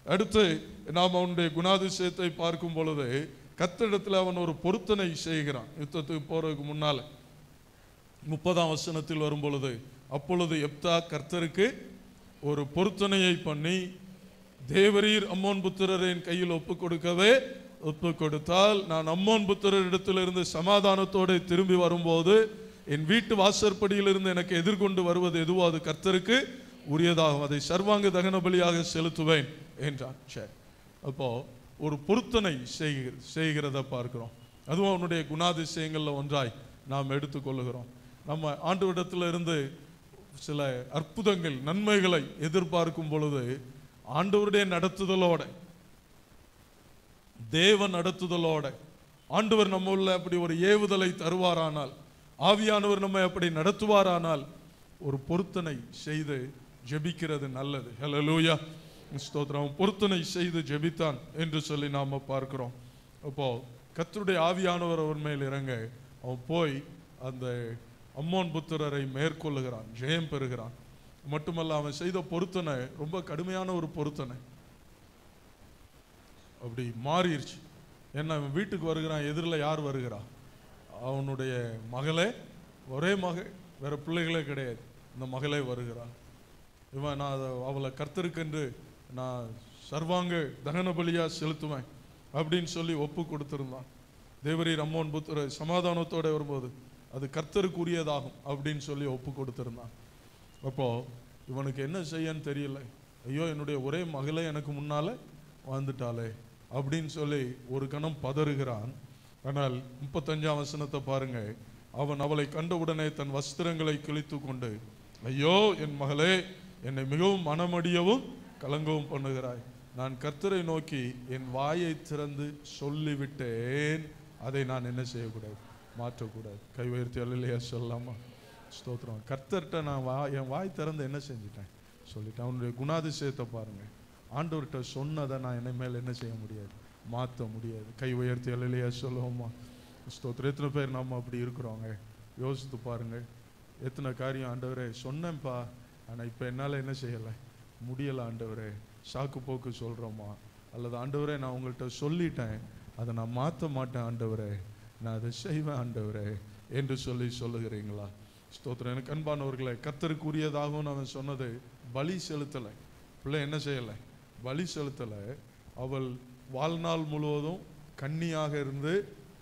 அடுத்து நாம் அவனுடைய குணாதிசயத்தை பார்க்கும் பொழுது கத்திடத்தில் அவன் ஒரு பொருத்தனை செய்கிறான் யுத்தத்துக்கு போறதுக்கு முன்னால முப்பதாம் வசனத்தில் வரும் பொழுது அப்பொழுது எப்தா கர்த்தருக்கு ஒரு பொருத்தனையை பண்ணி தேவரீர் அம்மோன் புத்திரரின் கையில் ஒப்பு கொடுக்கவே ஒப்பு கொடுத்தால் நான் அம்மோன் புத்திரரிடத்திலிருந்து சமாதானத்தோடு திரும்பி வரும்போது என் வீட்டு வாசற்படியிலிருந்து எனக்கு எதிர்கொண்டு வருவது எதுவோ அது கர்த்தருக்கு உரியதாகும் அதை சர்வாங்க தகன பலியாக செலுத்துவேன் என்றான் சரி அப்போ ஒரு பொருத்தனை செய்கிற செய்கிறத பார்க்கிறோம் அதுவும் அவனுடைய குணாதிசயங்கள்ல ஒன்றாய் நாம் எடுத்துக்கொள்ளுகிறோம் நம்ம ஆண்டவரிடத்துல இருந்து சில அற்புதங்கள் நன்மைகளை எதிர்பார்க்கும் பொழுது ஆண்டவருடைய நடத்துதலோட தேவ நடத்துதலோட ஆண்டவர் நம்ம உள்ள அப்படி ஒரு ஏவுதலை தருவாரானால் ஆவியானவர் நம்மை அப்படி நடத்துவாரானால் ஒரு பொருத்தனை செய்து ஜெபிக்கிறது நல்லது ஹalleluya ஸ்தோத்திரம் அவன் பொருத்தனை செய்து ஜெபித்தான் என்று சொல்லி நாம பார்க்கிறோம் அப்போ கர்த்தருடைய ஆவியானவர் அவன் மேல் இறங்க அவன் போய் அந்த அம்மோன் புத்திரரை மேற்கொள்ளுகிறான் ஜெயம் பெறுகிறான் மட்டுமல்ல அவன் செய்த பொருத்தனை ரொம்ப கடுமையான ஒரு பொருத்தனை அப்படி மாறிடுச்சு ஏன்னா அவன் வீட்டுக்கு வருகிறான் எதிரில் யார் வருகிறா அவனுடைய மகளே ஒரே மகள் வேற பிள்ளைகளே கிடையாது இந்த மகளே வருகிறான் இவன் நான் அதை- அவளை கர்த்தருக்கென்று நான் சர்வாங்க தகன பலியா செலுத்துவேன் அப்படின்னு சொல்லி ஒப்பு கொடுத்திருந்தான் தேவரீர் அம்மோன் புத்திர சமாதானத்தோட வரும்போது அது கர்த்தருக்குரியதாகும் அப்படின்னு சொல்லி ஒப்பு கொடுத்திருந்தான் அப்போ இவனுக்கு என்ன செய்யன்னு தெரியல ஐயோ என்னுடைய ஒரே மகளே எனக்கு முன்னால வந்துட்டாளே அப்படின்னு சொல்லி ஒரு கணம் பதறுகிறான் ஆனால் முப்பத்தஞ்சாம் வசனத்தை பாருங்க அவன் அவளை கண்டவுடனே தன் வஸ்திரங்களை கிழித்து கொண்டு ஐயோ என் மகளே என்னை மிகவும் மனமடியவும் கலங்கவும் பண்ணுகிறாய் நான் கர்த்தரை நோக்கி என் வாயை திறந்து சொல்லிவிட்டேன் அதை நான் என்ன செய்யக்கூடாது மாற்றக்கூடாது கை உயர்த்தி அல்லையா சொல்லாமா ஸ்தோத்திரம் கர்த்தர்கிட்ட நான் வா என் வாய் திறந்து என்ன செஞ்சிட்டேன் சொல்லிட்டேன் அவனுடைய குணாதிசயத்தை பாருங்க ஆண்டவர்கிட்ட சொன்னதை நான் என்ன மேல என்ன செய்ய முடியாது மாற்ற முடியாது கை உயர்த்தி அல்லையா சொல்லுவோமா ஸ்தோத்திரம் எத்தனை பேர் நம்ம அப்படி இருக்கிறோங்க யோசித்து பாருங்க எத்தனை காரியம் ஆண்டவரே சொன்னேன்ப்பா ஆனா இப்போ என்னால் என்ன செய்யலை முடியலை ஆண்டவரே சாக்கு போக்கு சொல்கிறோமா அல்லது ஆண்டவரே நான் உங்கள்கிட்ட சொல்லிட்டேன் அதை நான் மாற்ற மாட்டேன் ஆண்டவரே நான் அதை செய்வேன் ஆண்டவரே என்று சொல்லி சொல்லுகிறீங்களா ஸ்தோத்திரம் எனக்கு அன்பானவர்களே கத்தருக்குரியதாகவும் அவன் சொன்னது பலி செலுத்தலை பிள்ளை என்ன செய்யலை பலி செலுத்தலை அவள் வாழ்நாள் முழுவதும் கன்னியாக இருந்து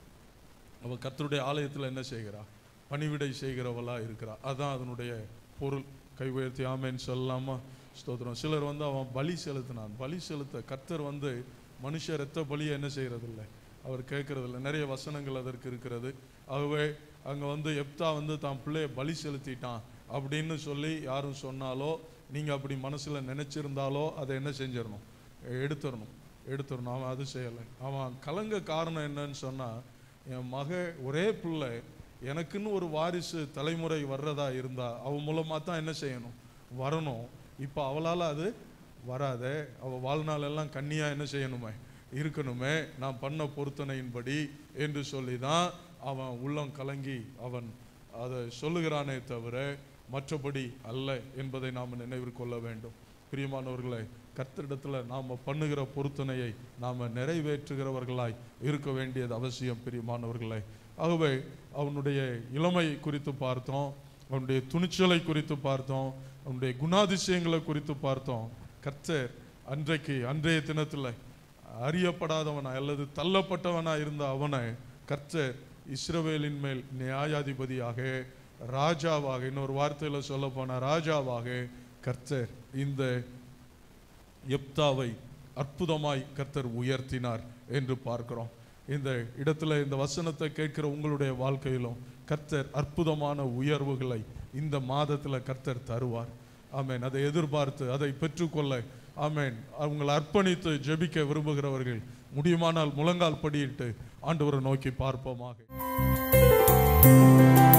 அவள் கர்த்தருடைய ஆலயத்தில் என்ன செய்கிறா பணிவிடை செய்கிறவளா இருக்கிறா அதான் அதனுடைய பொருள் கை உயர்த்தி ஆமேன்னு சொல்லலாமா ஸ்தோத்திரம் சிலர் வந்து அவன் பலி செலுத்தினான் பலி செலுத்த கர்த்தர் வந்து மனுஷர் ரத்த பலியை என்ன செய்யறதில்லை அவர் கேட்கறதில்ல நிறைய வசனங்கள் அதற்கு இருக்கிறது ஆகவே அங்க வந்து எப்தா வந்து தான் பிள்ளைய பலி செலுத்திட்டான் அப்படின்னு சொல்லி யாரும் சொன்னாலோ நீங்க அப்படி மனசுல நினைச்சிருந்தாலோ அதை என்ன செஞ்சிடணும் எடுத்துடணும் எடுத்துடணும் அவன் அது செய்யலை அவன் கலங்க காரணம் என்னன்னு சொன்னா என் மக ஒரே பிள்ளை எனக்குன்னு ஒரு வாரிசு தலைமுறை வர்றதா இருந்தா அவன் மூலமா தான் என்ன செய்யணும் வரணும் இப்போ அவளால அது வராதே அவ வாழ்நாள் எல்லாம் கன்னியா என்ன செய்யணுமே இருக்கணுமே நான் பண்ண பொருத்தனையின்படி என்று சொல்லி தான் அவன் உள்ளம் கலங்கி அவன் அதை சொல்லுகிறானே தவிர மற்றபடி அல்ல என்பதை நாம் நினைவில் கொள்ள வேண்டும் பிரியமானவர்களே கர்த்தரிடத்துல நாம பண்ணுகிற பொருத்தனையை நாம நிறைவேற்றுகிறவர்களாய் இருக்க வேண்டியது அவசியம் பிரியமானவர்களே ஆகவே அவனுடைய இளமை குறித்து பார்த்தோம் அவனுடைய துணிச்சலை குறித்து பார்த்தோம் அவனுடைய குணாதிசயங்களை குறித்து பார்த்தோம் கர்த்தர் அன்றைக்கு அன்றைய தினத்துல அறியப்படாதவனா அல்லது தள்ளப்பட்டவனா இருந்த அவனை கர்த்தர் இஸ்ரவேலின் மேல் நியாயாதிபதியாக ராஜாவாக இன்னொரு வார்த்தையில சொல்ல போனா ராஜாவாக கர்த்தர் இந்த எப்தாவை அற்புதமாய் கர்த்தர் உயர்த்தினார் என்று பார்க்கிறோம் இந்த இடத்துல இந்த வசனத்தை கேட்கிற உங்களுடைய வாழ்க்கையிலும் கர்த்தர் அற்புதமான உயர்வுகளை இந்த மாதத்துல கர்த்தர் தருவார் ஆமென் அதை எதிர்பார்த்து அதை பெற்றுக்கொள்ள ஆமென் அவங்களை அர்ப்பணித்து ஜெபிக்க விரும்புகிறவர்கள் முடியுமானால் முழங்கால் படியிட்டு ஆண்டவரை நோக்கி பார்ப்போமாக